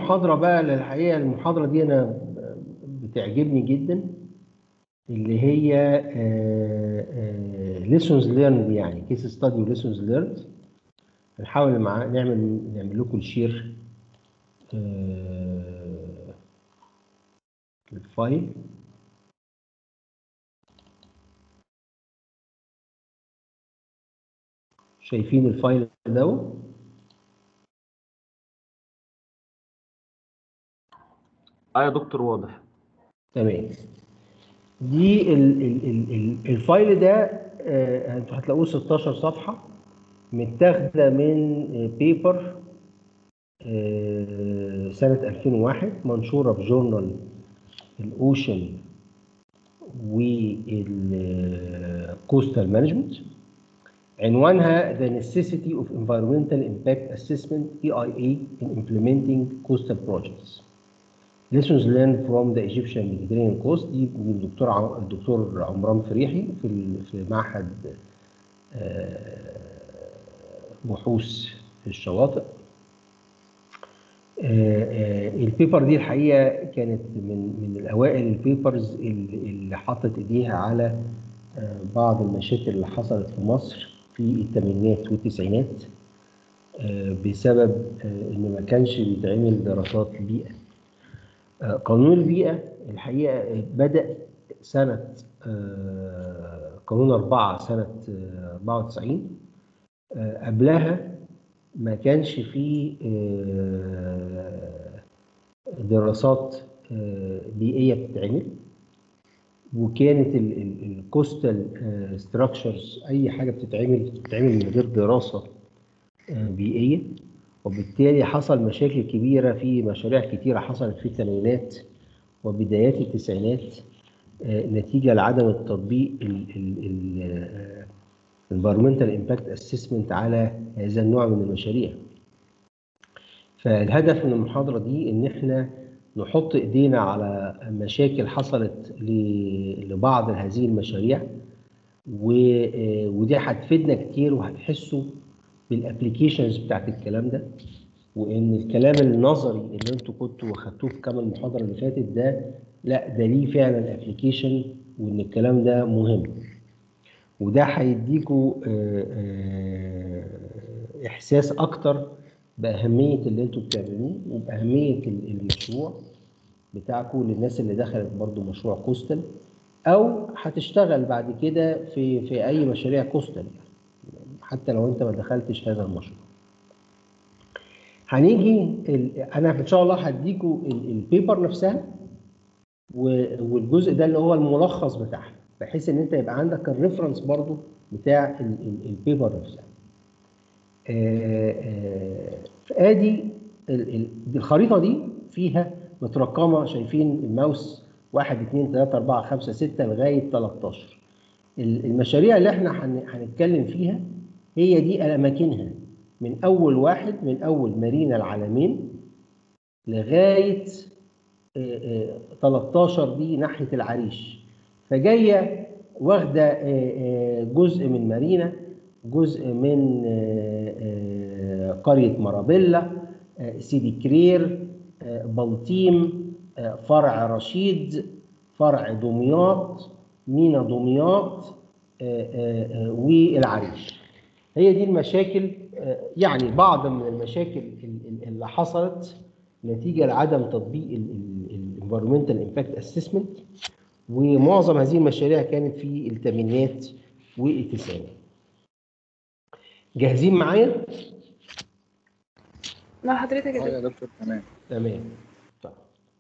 محاضره بقى الحقيقه المحاضره دي انا بتعجبني جدا اللي هي ليسونز ليرند يعني كيس ستادي وليسونز ليرند هنحاول مع نعمل نعمل لكم الشير الفايل شايفين الفايل ده اه يا دكتور واضح تمام دي ال ال ال ال الفايل ده آه، انتوا هتلاقوه 16 صفحه متاخده من بيبر سنه 2001 منشوره في جورنال الاوشن والكوستال مانجمنت عنوانها The Necessity of Environmental Impact Assessment EIA in Implementing Coastal Projects Lessons learned from the Egyptian Mediterranean Coast دي من الدكتور ع- الدكتور عمران فريحي في ال- في معهد آه، بحوث في الشواطئ آه، آه، البيبر دي الحقيقه كانت من من الاوائل البيبرز اللي اللي حطت ايديها على آه، بعض المشاكل اللي حصلت في مصر في الثمانينات والتسعينات آه، بسبب آه، ان ما كانش بيتعمل دراسات بيئه آه، قانون البيئه الحقيقه بدا سنه آه، قانون 4 سنه آه، 94 آه، قبلها ما كانش فيه آه، دراسات آه، بيئيه بتتعمل وكانت الكوستال ستراكشرز اي حاجه بتتعمل بتتعمل من غير دراسه آه، بيئيه وبالتالي حصل مشاكل كبيره في مشاريع كتيره حصلت في الثمانينات وبدايات التسعينات آه، نتيجه لعدم التطبيق الانفيرمنتال امباكت اسسمنت على هذا النوع من المشاريع فالهدف من المحاضره دي ان احنا نحط ايدينا على مشاكل حصلت ل- لبعض هذه المشاريع و- آه، ودي هتفيدنا كتير وهتحسوا بالابلكيشنز بتاعت الكلام ده وان الكلام النظري اللي انتوا كنتوا واخدتوه في كام المحاضره اللي فاتت ده لا ده ليه فعلا ابلكيشن وان الكلام ده مهم وده هيديكوا آه، آه، احساس اكتر باهميه اللي انتوا بتعملوه وباهميه ال- المشروع بتاعكم للناس اللي دخلت برضو مشروع كوستال او هتشتغل بعد كده في في اي مشاريع كوستال يعني حتى لو انت ما دخلتش هذا المشروع هنيجي ال- انا ان شاء الله هديكوا ال- البيبر نفسها و- والجزء ده اللي هو الملخص بتاعها بحيث ان انت يبقى عندك الريفرنس برضو بتاع ال- ال- البيبر نفسها آه، آه، ادي ال- ال- دي الخريطه دي فيها مترقمه شايفين الماوس 1 2 3 4 5 6 لغايه 13 ال- المشاريع اللي احنا هن- هنتكلم فيها هي دي اماكنها من اول واحد من اول مارينا العالمين لغايه آه، آه، 13 دي ناحيه العريش فجايه واخده آه، آه، جزء من مارينا جزء من آه، آه، قريه مرابيلا آه، سيدي كرير آه، بلطيم آه، فرع رشيد فرع دمياط مينا دمياط آه، آه، آه، والعريش هي دي المشاكل آه، يعني بعض من المشاكل ال- ال- اللي حصلت نتيجه لعدم تطبيق الانفيرمنتال امباكت اسسمنت ومعظم هذه المشاريع كانت في الثمانينات والتسعينات جاهزين معايا مع حضرتك يا اه دكتور يا دكتور تمام تمام طيب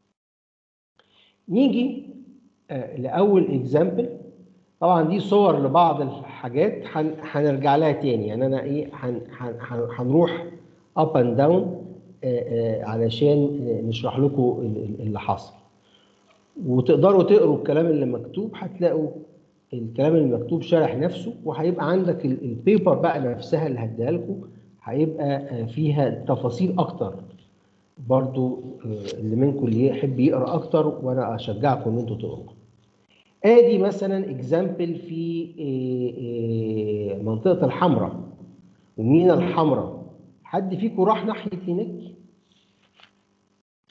نيجي آه، لاول اكزامبل طبعا دي صور لبعض الحاجات هن- هنرجع لها تاني يعني انا ايه هن- هن- هن- هنروح اب اند داون علشان آه، نشرح لكم ال- ال- اللي حصل وتقدروا تقروا الكلام اللي مكتوب هتلاقوا الكلام اللي مكتوب شارح نفسه وهيبقى عندك ال- البيبر بقى نفسها اللي هديها لكم هيبقى آه، فيها تفاصيل اكتر برضو آه، اللي منكم اللي يحب يقرا اكتر وانا اشجعكم ان انتوا تقروا ادي مثلا اكزامبل في آه، آه، منطقه الحمراء ومينا الحمراء حد فيكم راح ناحيه هناك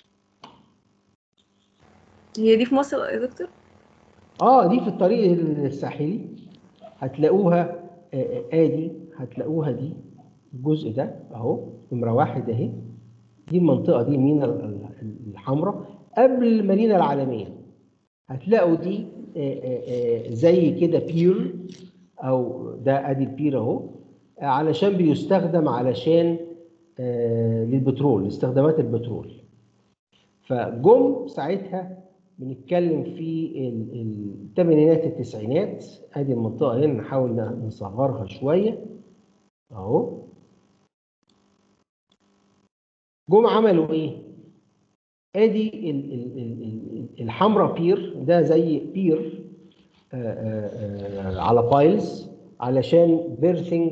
هي دي في مصر يا دكتور اه دي في الطريق الساحلي هتلاقوها آه، آه، ادي هتلاقوها دي الجزء ده اهو نمره واحد اهي دي المنطقه دي المينا ال- ال- الحمراء قبل المدينه العالميه هتلاقوا دي آه، آه، آه، زي كده بير او ده ادي البير اهو آه، علشان بيستخدم علشان آه، للبترول استخدامات البترول فجم ساعتها بنتكلم في ال- ال- الثمانينات التسعينات ادي المنطقه هنا نحاول ن- نصغرها شويه اهو جم عملوا ايه؟ ادي ال- ال- ال- ال- الحمراء بير ده زي بير آه، آه، آه، على بايلز علشان بيرثنج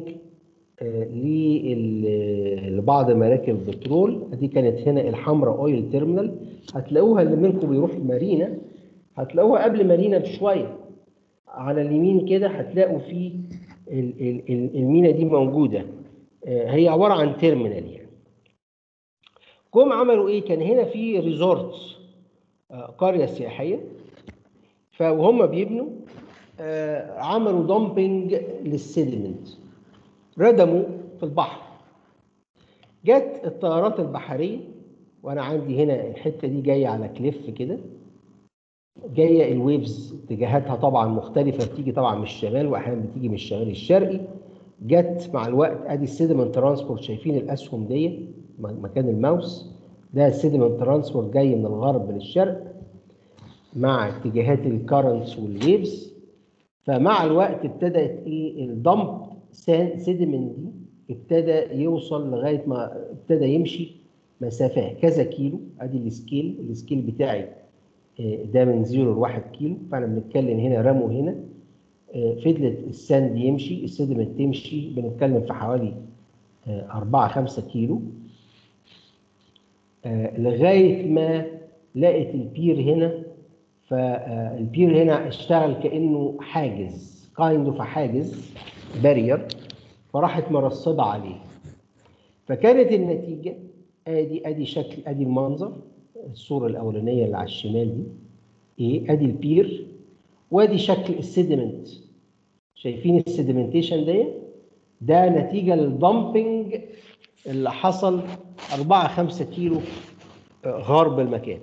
لبعض مراكب البترول دي كانت هنا الحمراء اويل تيرمينال هتلاقوها اللي منكم بيروح مارينا هتلاقوها قبل مارينا بشويه على اليمين كده هتلاقوا في ال- ال- ال- المينا دي موجوده آه، هي عباره عن تيرمينال يعني جم عملوا ايه كان هنا في ريزورت آه، قريه سياحيه فوهم بيبنوا آه، عملوا دامبنج للسيدمنت ردموا في البحر جت الطيارات البحريه وانا عندي هنا الحته دي جايه على كليف كده جايه الويفز اتجاهاتها طبعا مختلفه بتيجي طبعا من الشمال واحيانا بتيجي من الشمال الشرقي جت مع الوقت ادي السيدمنت ترانسبورت شايفين الاسهم دي م- مكان الماوس ده السيدمنت ترانسبورت جاي من الغرب للشرق مع اتجاهات الكارنتس والويفز فمع الوقت ابتدت ايه الدمب سيدمنت دي ابتدى يوصل لغايه ما ابتدى يمشي مسافه كذا كيلو ادي السكيل السكيل بتاعي آه، ده من 0 ل 1 كيلو فانا بنتكلم هنا رموا هنا آه، فضلت الساند يمشي السيدمنت تمشي بنتكلم في حوالي 4 5 كيلو آه، لغايه ما لقت البير هنا فالبير هنا اشتغل كانه حاجز كايند اوف حاجز بارير فراحت مرصبه عليه فكانت النتيجه ادي ادي شكل ادي المنظر الصوره الاولانيه اللي على الشمال دي ايه ادي البير وادي شكل السيدمنت شايفين السيدمنتيشن ده ده نتيجه للدمبنج اللي حصل 4 5 كيلو آه، غرب المكان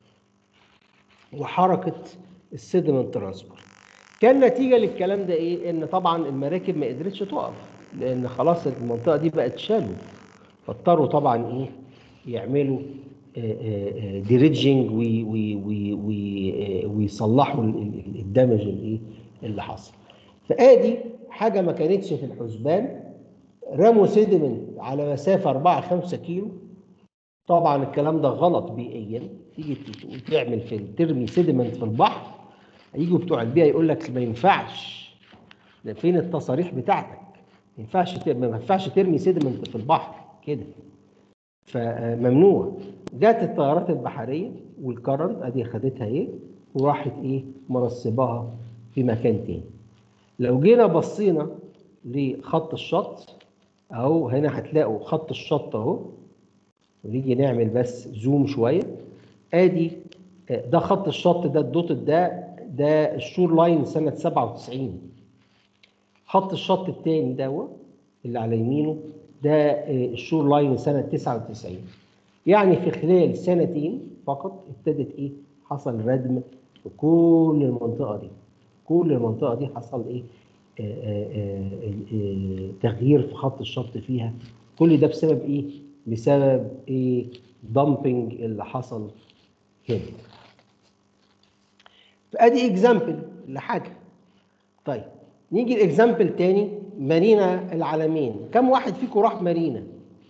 وحركه السيدمنت ترانسبورت كان نتيجه للكلام ده ايه ان طبعا المراكب ما قدرتش تقف لان خلاص المنطقه دي بقت شالو فاضطروا طبعا ايه يعملوا ديريجنج ويصلحوا ال- ال- الدمج الايه اللي حصل فادي حاجه ما كانتش في الحسبان رموا سيدمنت على مسافه 4 5 كيلو طبعا الكلام ده غلط بيئيا تيجي تقول تعمل في ترمي سيدمنت في البحر هيجوا بتوع البيئه يقول لك ما ينفعش ده فين التصاريح بتاعتك ما ينفعش ت- ما ينفعش ترمي سيدمنت في البحر كده فممنوع جت الطيارات البحريه والكرنت ادي خدتها ايه وراحت ايه مرسباها في مكان تاني لو جينا بصينا لخط الشط اهو هنا هتلاقوا خط الشط اهو ونيجي نعمل بس زوم شويه ادي آه، ده خط الشط ده الدوت ده ده الشور لاين سنه 97 خط الشط الثاني دوت اللي على يمينه ده آه، الشور لاين سنه 99 يعني في خلال سنتين فقط ابتدت ايه حصل ردم في كل المنطقه دي كل المنطقه دي حصل ايه آه، آه، آه، آه، تغيير في خط الشط فيها كل ده بسبب ايه بسبب ايه دامبنج اللي حصل هنا فادي اكزامبل لحاجه طيب نيجي الاكزامبل تاني مارينا العالمين كم واحد فيكم راح مارينا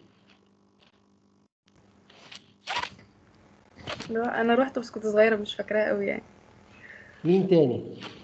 اللي هو انا روحت بس كنت صغيره مش فاكراها قوي يعني مين تاني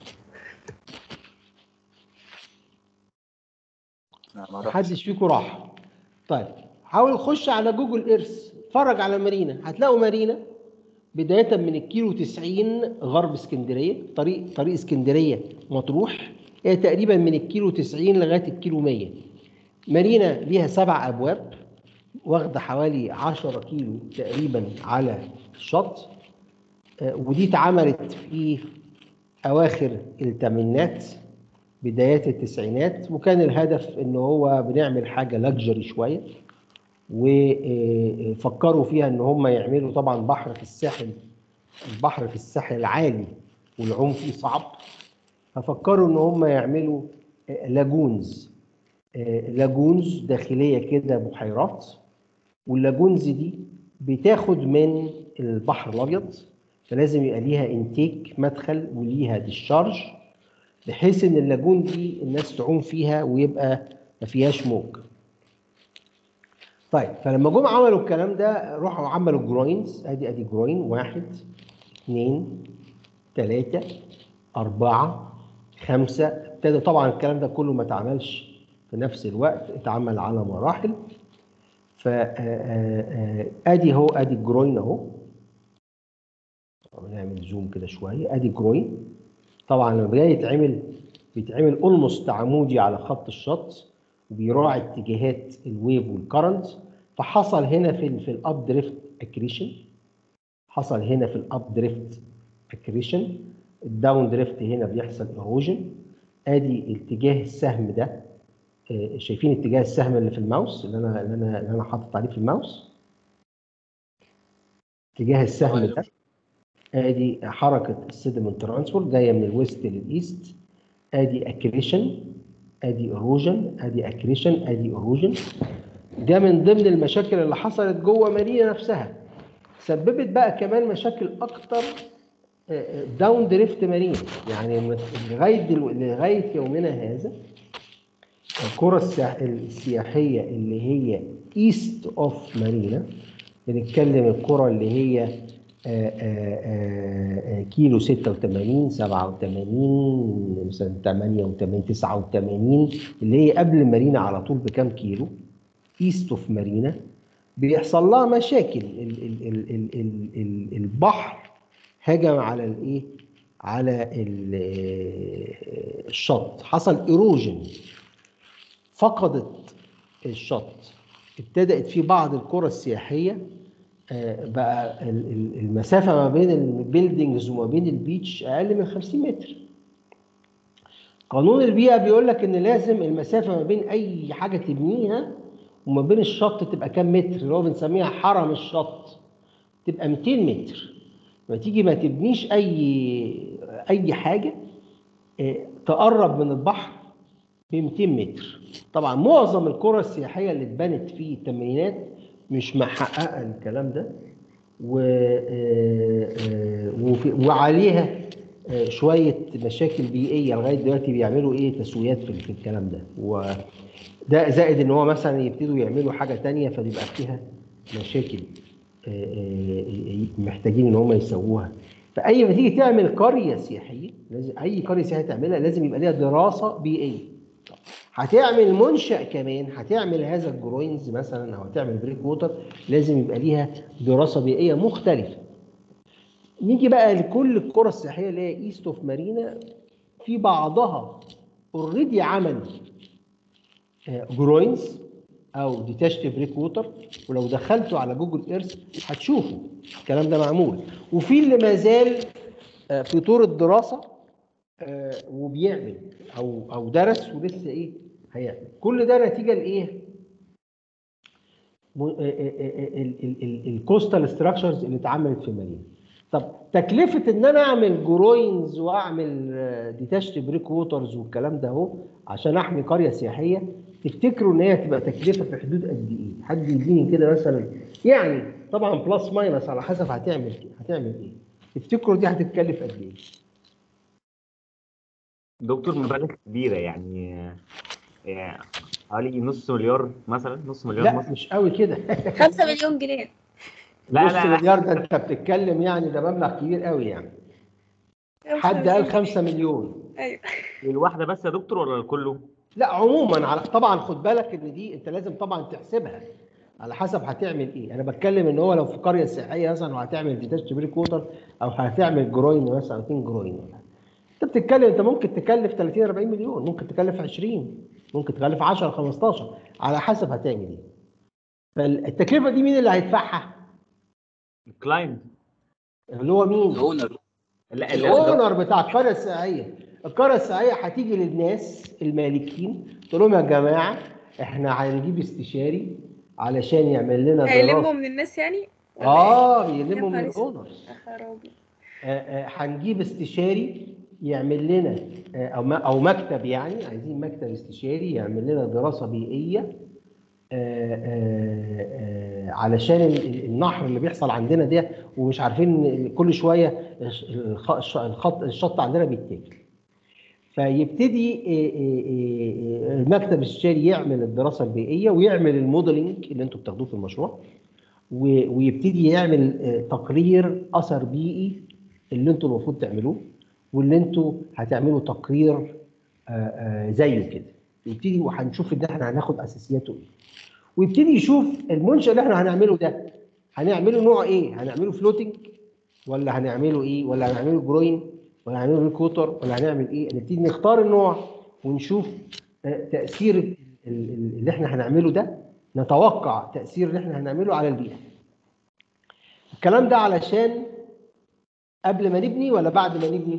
لا ما رحتش محدش فيكم راح طيب حاول خش على جوجل ايرث اتفرج على مارينا هتلاقوا مارينا بداية من الكيلو 90 غرب اسكندرية طريق طريق اسكندرية مطروح هي تقريبا من الكيلو 90 لغاية الكيلو 100 مارينا ليها سبع أبواب واخدة حوالي 10 كيلو تقريبا على الشط آه، ودي اتعملت في اواخر الثمانينات بدايات التسعينات وكان الهدف ان هو بنعمل حاجه لاكجري شويه وفكروا فيها ان هم يعملوا طبعا بحر في الساحل البحر في الساحل عالي والعوم فيه صعب ففكروا ان هم يعملوا آه، لاجونز آه، لاجونز داخليه كده بحيرات واللاجونز دي بتاخد من البحر الابيض فلازم يبقى ليها انتيك مدخل وليها ديشارج بحيث ان اللاجون دي الناس تعوم فيها ويبقى ما فيهاش موج طيب فلما جم عملوا الكلام ده راحوا عملوا جروينز ادي ادي جروين واحد اثنين ثلاثة أربعة خمسة ابتدى طبعا الكلام ده كله ما اتعملش في نفس الوقت اتعمل على مراحل ف آه، آه، آه، ادي هو ادي الجروين اهو نعمل زوم كده شويه ادي جروين طبعا لما بيجي يتعمل بيتعمل اولموست عمودي على خط الشط وبيراعي اتجاهات الويف والكرنت فحصل هنا في ال في الاب دريفت اكريشن حصل هنا في الاب دريفت اكريشن الداون دريفت هنا بيحصل ايروجن ادي اتجاه السهم ده آه، شايفين اتجاه السهم اللي في الماوس اللي انا اللي انا اللي انا حاطط عليه في الماوس اتجاه السهم أيوة. ده ادي حركه السيدمنت ترانسفير جايه من الويست للايست ادي اكريشن ادي ايروجن ادي اكريشن ادي ايروجن ده من ضمن المشاكل اللي حصلت جوه مارينا نفسها سببت بقى كمان مشاكل اكتر داون دريفت مارين يعني من- لغايه دلو... لغايه يومنا هذا القرى السياح- السياحيه اللي هي ايست اوف مارينا بنتكلم القرى اللي هي آه، آه، آه، آه، كيلو 86 87 مثلا 88 89 اللي هي قبل مارينا على طول بكام كيلو ايست اوف مارينا بيحصل لها مشاكل ال ال ال ال ال ال البحر هجم على الايه على ال- الشط حصل ايروجن فقدت الشط ابتدأت في بعض القرى السياحية آه، بقى ال- ال- المسافة ما بين البيلدينجز وما بين البيتش أقل من 50 متر قانون البيئة بيقول لك إن لازم المسافة ما بين أي حاجة تبنيها وما بين الشط تبقى كام متر اللي هو بنسميها حرم الشط تبقى 200 متر ما تيجي ما تبنيش أي أي حاجة آه، تقرب من البحر ب 200 متر طبعا معظم القرى السياحيه اللي اتبنت في الثمانينات مش محققه الكلام ده و آه، آه، وفي- وعليها آه، شويه مشاكل بيئيه لغايه دلوقتي بيعملوا ايه تسويات في في الكلام ده وده زائد ان هو مثلا يبتدوا يعملوا حاجه تانية فبيبقى فيها مشاكل آه، آه، محتاجين ان هم يسووها فاي ما تيجي تعمل قريه سياحيه لازم اي قريه سياحيه تعملها لازم يبقى ليها دراسه بيئيه هتعمل منشأ كمان هتعمل هذا الجروينز مثلا او هتعمل بريك ووتر لازم يبقى ليها دراسه بيئيه مختلفه. نيجي بقى لكل القرى السياحيه اللي هي ايست اوف مارينا في بعضها اوريدي عمل جروينز او ديتاشت بريك ووتر ولو دخلتوا على جوجل ايرث هتشوفوا الكلام ده معمول وفي اللي ما زال آه، في طور الدراسه آه، وبيعمل او او درس ولسه ايه هيعمل كل ده نتيجه لايه الكوستال ستراكشرز اللي اتعملت في مارينا طب تكلفه ان انا اعمل جروينز واعمل ديتاشت بريك ووترز والكلام ده اهو عشان احمي قريه سياحيه تفتكروا ان هي تبقى تكلفه في حدود قد ايه حد يديني كده مثلا يعني طبعا بلس ماينس على حسب هتعمل هتعمل ايه تفتكروا دي هتتكلف قد ايه دكتور مبالغ كبيرة يعني يعني حوالي نص مليار مثلا نص مليار لا مصري مش قوي كده 5 مليون جنيه لا نص لا لا مليار ده انت بتتكلم يعني ده مبلغ كبير قوي يعني حد قال 5 مليون ايوه الواحدة بس يا دكتور ولا الكله؟ لا عموما على طبعا خد بالك ان دي انت لازم طبعا تحسبها على حسب هتعمل ايه انا بتكلم ان هو لو في قريه سياحيه مثلا وهتعمل ديتاش بريك ووتر او هتعمل جروين مثلا 2 جروين انت بتتكلم انت ممكن تكلف 30 40 مليون ممكن تكلف 20 ممكن تكلف 10 15 على حسب هتعمل ايه فالتكلفه دي مين اللي هيدفعها الكلاينت اللي هو مين؟ الاونر لا ال- الاونر بتاع القريه السياحيه القريه السياحيه هتيجي للناس المالكين تقول لهم يا جماعه احنا هنجيب استشاري علشان يعمل لنا هيلموا دراسه من الناس يعني ولا اه إيه؟ بيلموا يا من نهار أسود. الاونرز يا خرابي آه، آه، هنجيب استشاري يعمل لنا آه، او ما- او مكتب يعني عايزين مكتب استشاري يعمل لنا دراسه بيئيه آه، آه، آه، علشان ال- ال- النحر اللي بيحصل عندنا ده ومش عارفين إن كل شويه الش- الخ- الش- الخط الشط عندنا بيتاكل فيبتدي آه، آه، آه، المكتب الاستشاري يعمل الدراسه البيئيه ويعمل الموديلنج اللي انتم بتاخدوه في المشروع و- ويبتدي يعمل آه، تقرير اثر بيئي اللي انتوا المفروض تعملوه واللي انتوا هتعملوا تقرير آه، آه، زيه كده يبتدي وهنشوف ان احنا هناخد اساسياته ايه ويبتدي يشوف المنشأ اللي احنا هنعمله ده هنعمله نوع ايه هنعمله فلوتنج ولا هنعمله ايه ولا هنعمله جروين ولا هنعمله ريكوتر ولا هنعمل ايه نبتدي نختار النوع ونشوف آه، تأثير ال- ال- اللي احنا هنعمله ده نتوقع تأثير اللي احنا هنعمله على البيئة الكلام ده علشان قبل ما نبني ولا بعد ما نبني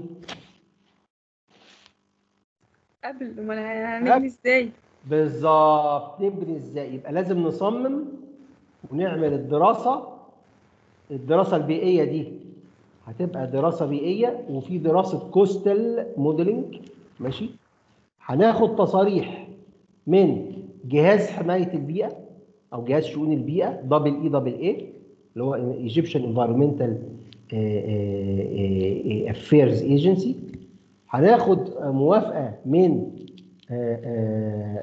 قبل ما انا هنبني ازاي بالظبط نبني ازاي يبقى لازم نصمم ونعمل الدراسة الدراسة البيئية دي هتبقى دراسة بيئية وفي دراسة كوستال موديلنج ماشي هناخد تصاريح من جهاز حماية البيئة أو جهاز شؤون البيئة دبل اي دبل اي اللي هو ايجيبشن انفيرمنتال افيرز ايجنسي هناخد موافقة من آه، آه،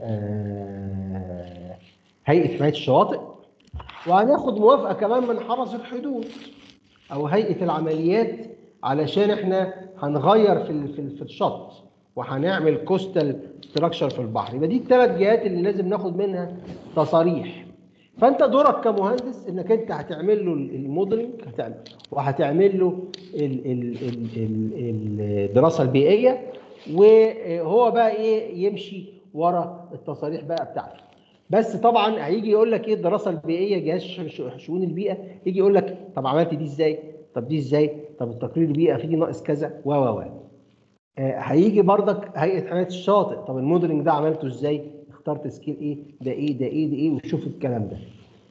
آه، هيئة حماية الشواطئ وهناخد موافقة كمان من حرس الحدود أو هيئة العمليات علشان احنا هنغير في ال- في ال- في الشط وهنعمل كوستال ستراكشر في البحر يبقى دي الثلاث جهات اللي لازم ناخد منها تصاريح فانت دورك كمهندس انك انت هتعمل له الموديلنج هتعمل وهتعمل له ال- ال- ال- ال- الدراسه البيئيه وهو بقى ايه يمشي ورا التصاريح بقى بتاعته بس طبعا هيجي يقول لك ايه الدراسه البيئيه جهاز ش- ش- شؤون البيئه يجي يقول لك طب عملت دي ازاي طب دي ازاي طب التقرير البيئه فيه ناقص كذا و و و آه، هيجي بردك هيئه حمايه الشاطئ طب الموديلنج ده عملته ازاي اخترت سكيل ايه ده ايه ده ايه ده ايه وشوف الكلام ده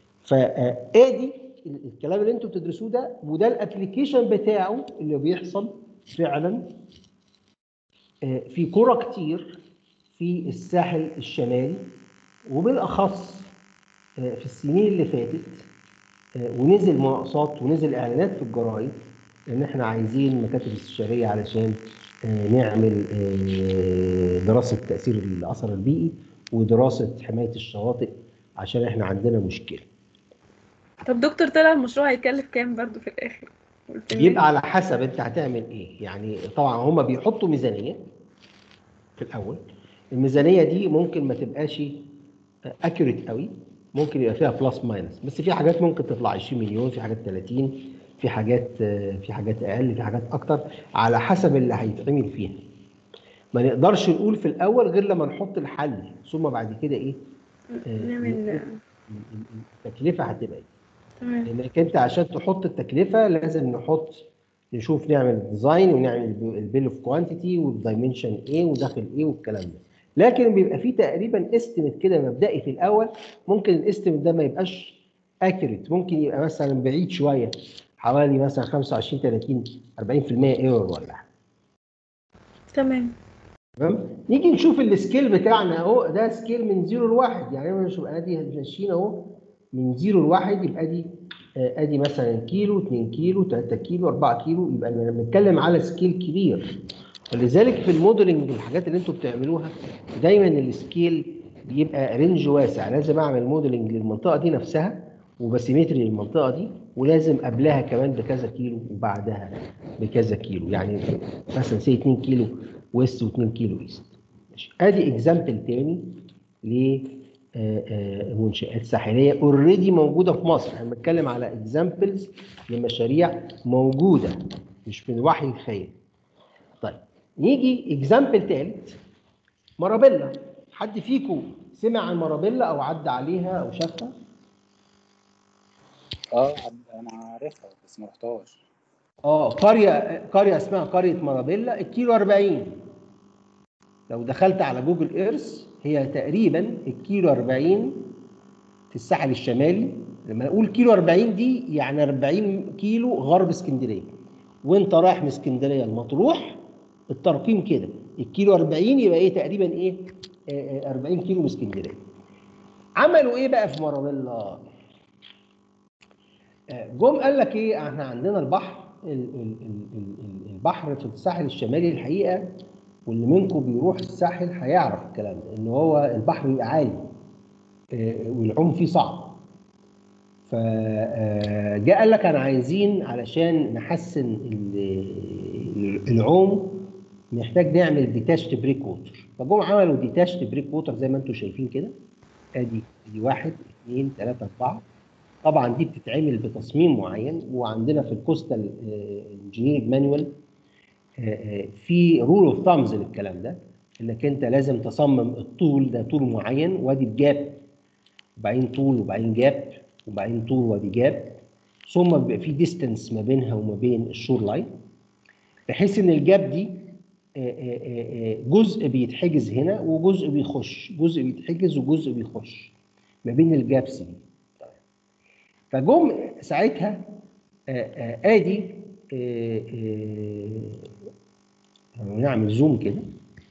فادي الكلام اللي انتوا بتدرسوه ده وده الابلكيشن بتاعه اللي بيحصل فعلا آه، في قرى كتير في الساحل الشمالي وبالاخص آه، في السنين اللي فاتت آه، ونزل مناقصات ونزل اعلانات في الجرايد ان احنا عايزين مكاتب استشاريه علشان آه، نعمل آه، دراسه تاثير الاثر البيئي ودراسه حمايه الشواطئ عشان احنا عندنا مشكله طب دكتور طلع المشروع هيكلف كام برضو في الاخر قلت لي. بيبقى على حسب انت هتعمل ايه يعني طبعا هم بيحطوا ميزانيه في الاول الميزانيه دي ممكن ما تبقاش اكيوريت قوي ممكن يبقى فيها بلس ماينس بس في حاجات ممكن تطلع 20 مليون في حاجات 30 في حاجات آه، في حاجات اقل في حاجات اكتر على حسب اللي هيتعمل فيها ما نقدرش نقول في الاول غير لما نحط الحل ثم بعد كده ايه آه، نعمل التكلفه هتبقى ايه تمام لانك انت عشان تحط التكلفه لازم نحط نشوف نعمل ديزاين ونعمل البيل اوف كوانتيتي والدايمنشن ايه وداخل ايه والكلام ده لكن بيبقى فيه تقريبا استيميت كده مبدئي في الاول ممكن الاستيميت ده ما يبقاش اكيوريت ممكن يبقى مثلا بعيد شويه حوالي مثلا 25 30 40% ايرور ولا حاجه تمام تمام نيجي نشوف السكيل بتاعنا اهو ده سكيل من 0 ل 1 يعني انا شوف ادي ماشيين اهو من 0 ل 1 يبقى دي آه، ادي مثلا كيلو 2 كيلو 3 كيلو 4 كيلو يبقى لما بنتكلم على سكيل كبير ولذلك في الموديلنج الحاجات اللي انتوا بتعملوها دايما السكيل بيبقى رينج واسع لازم اعمل موديلنج للمنطقه دي نفسها وباسيمتري للمنطقه دي ولازم قبلها كمان بكذا كيلو وبعدها بكذا كيلو يعني مثلا سي 2 كيلو ويست و2 كيلو ايست ماشي. ادي اكزامبل تاني لمنشآت ساحليه اوريدي موجوده في مصر احنا بنتكلم على اكزامبلز لمشاريع موجوده مش من وحي الخيال طيب نيجي اكزامبل ثالث مارابيلا حد فيكم سمع عن مارابيلا او عدى عليها او شافها اه عد- انا عارفها بس ما رحتهاش اه قريه قريه اسمها قريه مارابيلا الكيلو 40 لو دخلت على جوجل ايرث هي تقريبا الكيلو 40 في الساحل الشمالي لما اقول كيلو 40 دي يعني 40 كيلو غرب اسكندريه وانت رايح من اسكندريه لمطروح الترقيم كده الكيلو 40 يبقى ايه تقريبا ايه آه، آه، 40 كيلو من اسكندريه عملوا ايه بقى في مارابيلا آه، جم قال لك ايه احنا عندنا البحر ال- ال- ال- ال- ال- البحر في الساحل الشمالي الحقيقه واللي منكم بيروح الساحل هيعرف الكلام ده ان هو البحر بيبقى عالي آه، والعوم فيه صعب فجاء قال لك انا عايزين علشان نحسن ال- العوم محتاج نعمل ديتاشت بريك ووتر فجم عملوا ديتاشت بريك ووتر زي ما انتم شايفين كده ادي ادي واحد اثنين ثلاثه اربعه طبعا دي بتتعمل بتصميم معين وعندنا في الكوستال انجينيرنج مانوال في رول اوف ثامز للكلام ده انك انت لازم تصمم الطول ده طول معين وادي الجاب وبعدين طول وبعدين جاب وبعدين طول وادي جاب ثم بيبقى في ديستنس ما بينها وما بين الشور لاين بحيث ان الجاب دي آه، آه، آه، جزء بيتحجز هنا وجزء بيخش جزء بيتحجز وجزء بيخش ما بين الجابس دي فجم ساعتها آه، آه، ادي آه، آه، نعمل زوم كده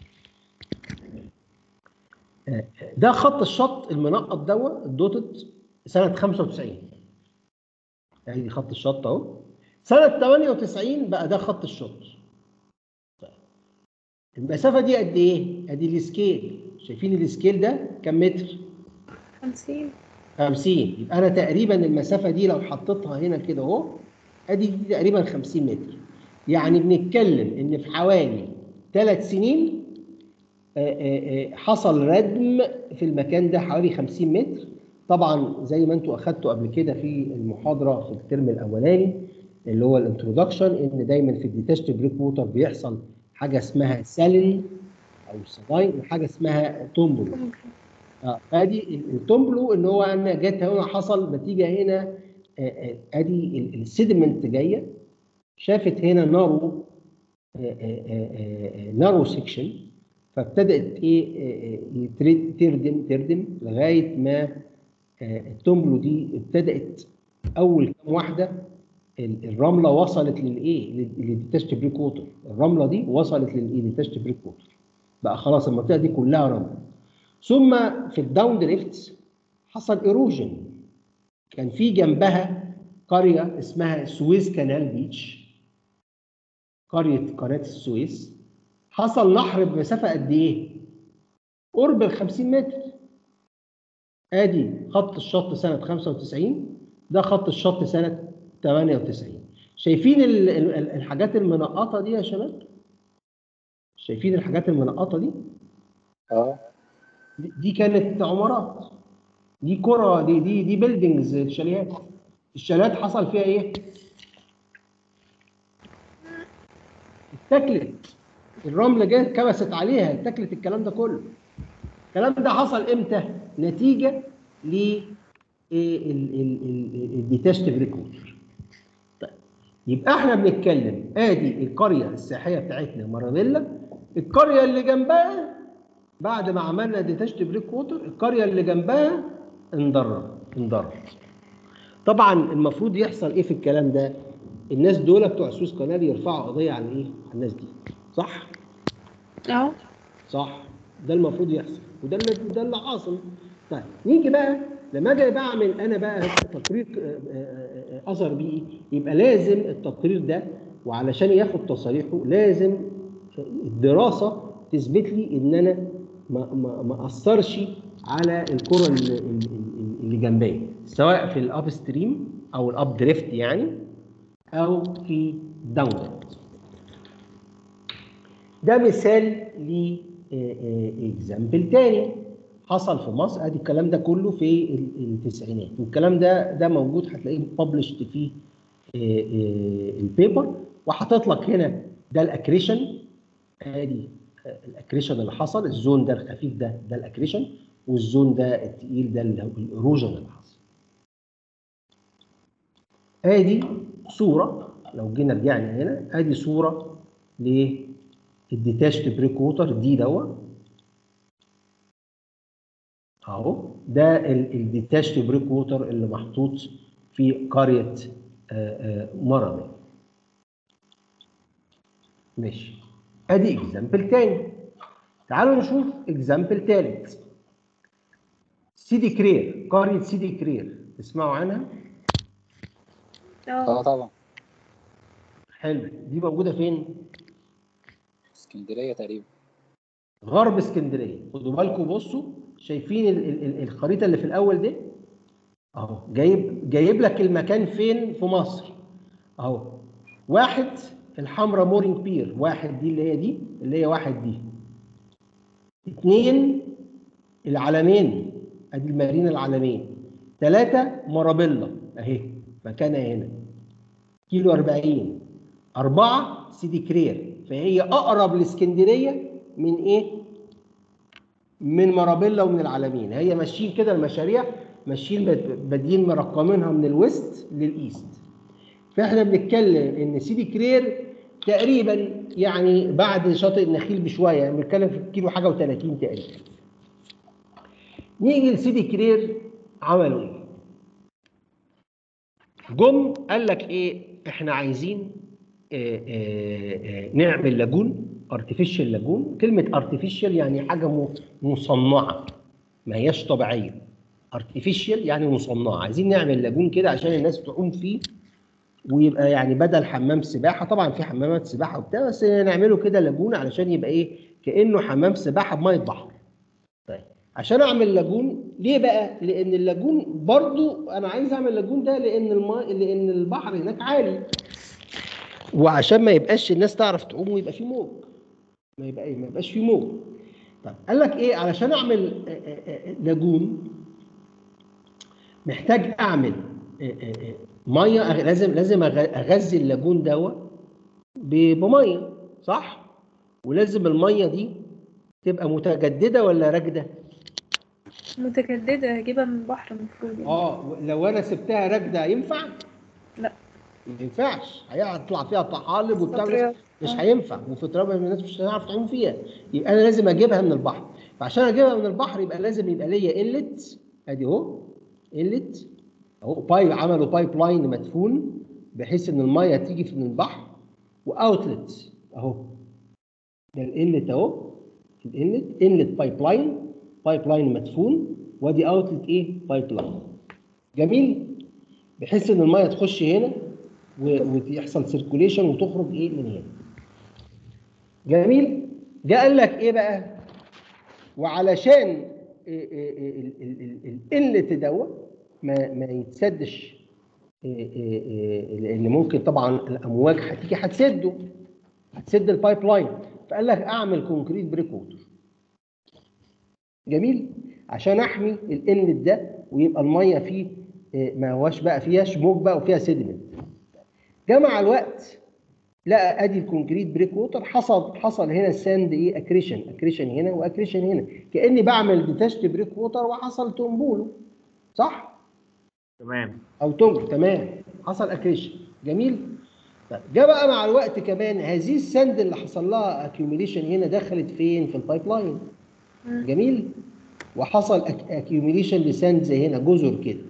آه، ده خط الشط المنقط دوت الدوتد سنه 95 ادي خط الشط اهو سنه 98 بقى ده خط الشط طيب. المسافه دي قد ايه؟ ادي السكيل شايفين السكيل ده كم متر؟ 50 50 يبقى انا تقريبا المسافه دي لو حطيتها هنا كده اهو ادي دي تقريبا 50 متر يعني بنتكلم ان في حوالي ثلاث سنين آه، آه، آه، حصل ردم في المكان ده حوالي 50 متر طبعا زي ما انتوا اخدتوا قبل كده في المحاضره في الترم الاولاني اللي هو الانترودكشن ان دايما في الديتاشت بريك ووتر بيحصل حاجه اسمها سالين او سلاين وحاجه اسمها تومبلو اه ادي التومبلو ان هو انا جت هنا حصل نتيجه هنا آه، آه، ادي ال- السيدمنت جايه شافت هنا نارو نارو سيكشن فابتدات ايه آه، آه، يترد- تردم تردم لغايه ما آه، التومبلو دي ابتدات اول كام واحده ال- الرمله وصلت للايه؟ للديتاشت بريك ووتر الرمله دي وصلت للايه؟ للديتاشت بريك ووتر بقى خلاص المنطقه دي كلها رمل ثم في الداون دريفت حصل ايروجن كان في جنبها قريه اسمها سويس كانال بيتش قريه قناه السويس حصل نحر بمسافه قد ايه؟ قرب ال 50 متر ادي خط الشط سنه 95 ده خط الشط سنه 98 شايفين ال- ال- الحاجات المنقطه دي يا شباب؟ شايفين الحاجات المنقطه دي؟ اه دي دي كانت عمارات دي كرة دي دي دي بيلدينجز الشاليهات الشاليهات حصل فيها ايه؟ اتاكلت الرمل جت كبست عليها اتاكلت الكلام ده كله الكلام ده حصل امتى؟ نتيجة ل الديتاشت بريك ووتر طيب يبقى احنا بنتكلم ادي القرية السياحية بتاعتنا مارابيلا القرية اللي جنبها بعد ما عملنا ديتاشت بريك ووتر القريه اللي جنبها انضرت انضرت طبعا المفروض يحصل ايه في الكلام ده الناس دول بتوع سويس قناه يرفعوا قضيه على ايه على الناس دي صح اه صح ده المفروض يحصل وده اللي ده اللي حاصل طيب نيجي بقى لما اجي بعمل انا بقى تقرير آه، آه، آه، اثر بيئي يبقى لازم التقرير ده وعلشان ياخد تصاريحه لازم الدراسه تثبت لي ان انا ما ما ما اثرش على الكره اللي, اللي- اللي جنبي سواء في الاب ستريم او الاب دريفت يعني او في داون دريفت ده مثال ل اكزامبل تاني حصل في مصر ادي الكلام ده كله في ال- التسعينات والكلام ده ده موجود هتلاقيه ببلشت في آه، آه، البيبر وحاطط لك هنا ده الاكريشن ادي آه، الاكريشن اللي حصل الزون ده الخفيف ده ده الاكريشن والزون ده التقيل ده اللي هو الايروجن اللي حصل ادي صوره لو جينا رجعنا هنا ادي صوره للديتاشت بريك ووتر دي دوت اهو ده الديتاشت بريك ووتر اللي محطوط في قريه آه، آه، مرمي ماشي ادي اكزامبل تاني تعالوا نشوف اكزامبل تالت سيدي كرير قريه سيدي كرير تسمعوا عنها اه اه طبعا حلو دي موجوده فين اسكندريه تقريبا غرب اسكندريه خدوا بالكم بصوا شايفين ال ال ال الخريطه اللي في الاول دي اهو جايب جايب لك المكان فين في مصر اهو واحد الحمراء مورينج بير واحد دي اللي هي دي اللي هي واحد دي اثنين العلمين ادي المارينا العلمين ثلاثة مرابيلا اهي مكانها هنا كيلو 40 أربعة سيدي كرير فهي أقرب لإسكندرية من إيه؟ من مرابيلا ومن العلمين هي ماشيين كده المشاريع ماشيين باد- بادئين مرقمينها من الويست للإيست فإحنا بنتكلم إن سيدي كرير تقريبا يعني بعد شاطئ النخيل بشوية يعني بنتكلم في كيلو حاجة و30 تقريبا نيجي لسيدي كرير عملوا ايه؟ جم قال لك ايه احنا عايزين آه، آه، آه، نعمل لاجون ارتفيشال لاجون كلمه ارتفيشال يعني حاجه م- مصنعه ما هياش طبيعيه ارتفيشال يعني مصنعه عايزين نعمل لاجون كده عشان الناس تعوم فيه ويبقى يعني بدل حمام سباحه طبعا في حمامات سباحه وبتاع بس نعمله كده لاجون علشان يبقى ايه كانه حمام سباحه بميه بحر طيب عشان اعمل لاجون ليه بقى لان اللاجون برضو انا عايز اعمل لاجون ده لان الماء لان البحر هناك عالي وعشان ما يبقاش الناس تعرف تعوم ويبقى في موج ما يبقى ما يبقاش في موج طب قال لك ايه علشان اعمل آه، آه، آه، لاجون محتاج اعمل آه، آه، آه، ميه أغ- لازم لازم أغ- اغذي اللاجون دوت ب- بميه صح ولازم الميه دي تبقى متجدده ولا راكده متجددة هجيبها من البحر المفروض يعني. اه لو انا سبتها راكده ينفع لا. ما ينفعش هيطلع فيها طحالب وبتاع مش, فطريات. مش آه. هينفع وفي تراب الناس مش هتعرف تعوم فيها يبقى انا لازم اجيبها من البحر فعشان اجيبها من البحر يبقى لازم يبقى ليا قلت ادي اهو قلت اهو بايب عملوا بايب لاين مدفون بحيث ان الميه تيجي من البحر واوتلت اهو ده الانلت اهو الانلت انلت بايب لاين بايب لاين مدفون وادي اوتلت ايه بايب لاين جميل بحيث ان الميه تخش هنا و- ويحصل سيركوليشن وتخرج ايه من هنا جميل جه قال لك ايه بقى وعلشان القلة دوت ما ما يتسدش إيه إيه إيه لان ممكن طبعا الامواج هتيجي هتسده هتسد البايب لاين فقال لك اعمل كونكريت بريك ووتر جميل عشان احمي الانلت ده ويبقى الميه فيه إيه، ما هواش بقى فيهاش موج بقى وفيها سيدمنت جه مع الوقت لقى ادي الكونكريت بريك ووتر حصل حصل هنا الساند ايه اكريشن اكريشن هنا واكريشن هنا كاني بعمل ديتاشت بريك ووتر وحصل تومبولو صح تمام او تومب تمام حصل اكريشن جميل طيب جه بقى مع الوقت كمان هذه الساند اللي حصل لها اكيوميليشن هنا دخلت فين في البايب لاين مم. جميل وحصل اكيوميليشن لساند زي هنا جزر كده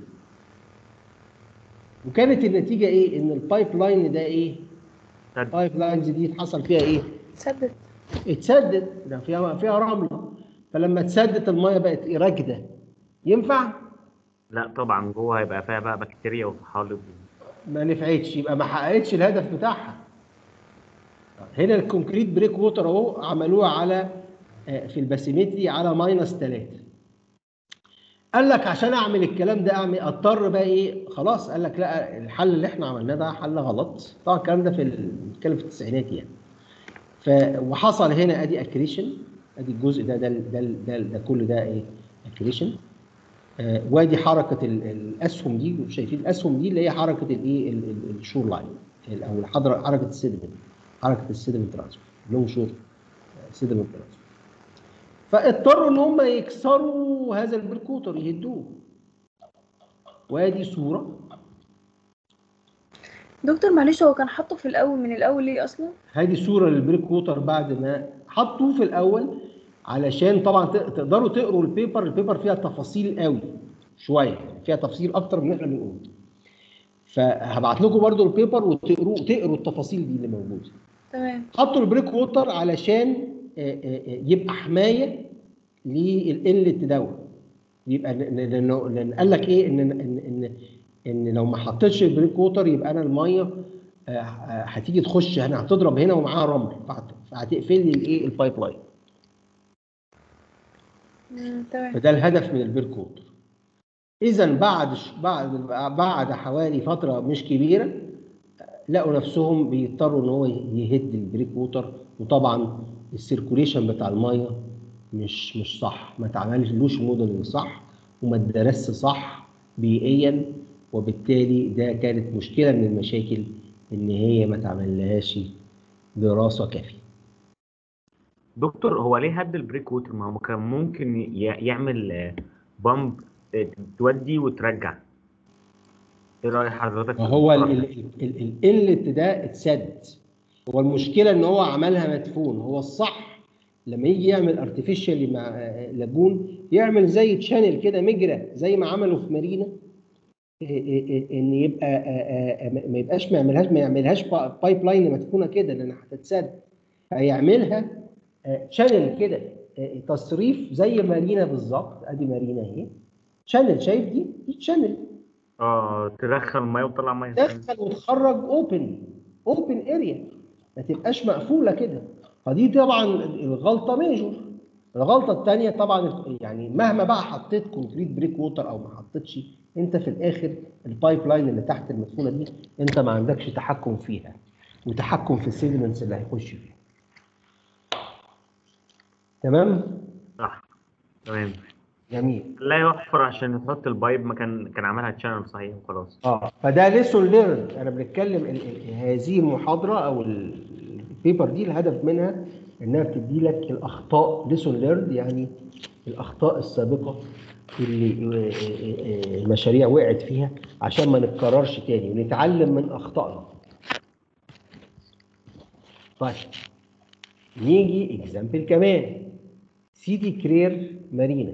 وكانت النتيجه ايه ان البايب لاين ده ايه سد. البايب لاينز دي حصل فيها ايه سدد اتسدد ده فيها فيها رمله فلما اتسدت الميه بقت إيه؟ راكده ينفع لا طبعا جوه هيبقى فيها بقى بكتيريا وطحالب ما نفعتش يبقى ما حققتش الهدف بتاعها هنا الكونكريت بريك ووتر اهو عملوها على آه، في الباسيمتري على ماينس 3 قال لك عشان اعمل الكلام ده اعمل اضطر بقى ايه خلاص قال لك لا الحل اللي احنا عملناه ده حل غلط طبعا الكلام ده في ال- بنتكلم في التسعينات يعني ف وحصل هنا ادي اكريشن ادي الجزء ده ده ده ده, ده كل ده ايه اكريشن آه، وادي حركه ال- الاسهم دي شايفين الاسهم دي اللي هي حركه الايه ال- ال- الشور لاين ال- او الحضر- حركه السيدمنت حركه السيدمنت ترانسفير لونج شور سيدمنت ترانسفير فاضطروا ان هم يكسروا هذا البركوتر يهدوه وادي صوره دكتور معلش هو كان حاطه في الاول من الاول ليه اصلا هذه صوره للبريك ووتر بعد ما حطوه في الاول علشان طبعا ت- تقدروا تقروا البيبر البيبر فيها تفاصيل قوي شويه فيها تفاصيل اكتر من اللي احنا بنقوله فهبعت لكم برضو البيبر وتقروا تقروا التفاصيل دي اللي موجوده تمام حطوا البريك ووتر علشان آه، آه، آه، يبقى حمايه للانلت دوت يبقى ل- ل- لانه لان قال لك ايه ان ان ان ان لو ما حطيتش البريك ووتر يبقى انا الميه آه، آه، هتيجي تخش هنا هتضرب هنا ومعاها رمل فهت- فهتقفل لي الايه البايب لاين مم، تمام فده الهدف من البريك ووتر اذا بعد ش- بعد بعد حوالي فتره مش كبيره لقوا نفسهم بيضطروا ان هو يهد البريك ووتر وطبعا السيركوليشن بتاع الميه مش مش صح ما اتعملش موديل صح وما اتدرسش صح بيئيا وبالتالي ده كانت مشكله من المشاكل ان هي ما تعملهاش دراسه كافيه دكتور هو ليه هد البريك ووتر ما هو كان ممكن ي- يعمل آه، بامب آه، تودي وترجع ايه راي حضرتك في وهو الموضوع ده؟ الانلت ده اتسد هو المشكله ان هو عملها مدفون هو الصح لما يجي يعمل ارتفيشال مع لاجون يعمل زي تشانل كده مجرى زي ما عملوا في مارينا إيه إيه إيه ان يبقى آه، آه، آه، ما يبقاش ما يعملهاش ما يعملهاش با- بايب لاين مدفونه كده لان هتتسد هيعملها تشانل كده آه، تصريف زي مارينا بالظبط ادي مارينا اهي شانل شايف دي دي شانل اه تدخل ميه وتطلع ميه تدخل وتخرج اوبن اوبن اريا ما تبقاش مقفوله كده فدي طبعا الغلطه ميجور الغلطه الثانيه طبعا يعني مهما بقى حطيت كونكريت بريك ووتر او ما حطيتش انت في الاخر البايب لاين اللي تحت المدفونه دي انت ما عندكش تحكم فيها وتحكم في السيدمنتس اللي هيخش فيها تمام صح تمام جميل لا يحفر عشان يحط البايب ما كان كان عملها تشانل صحيح وخلاص اه فده ليسون ليرن انا بنتكلم ال- ال- هذه المحاضره او ال- البيبر دي الهدف منها انها بتدي لك الاخطاء ليسون ليرن يعني الاخطاء السابقه اللي آه، آه، آه، المشاريع وقعت فيها عشان ما نتكررش تاني ونتعلم من اخطائنا. طيب نيجي اكزامبل كمان سيدي كرير مارينا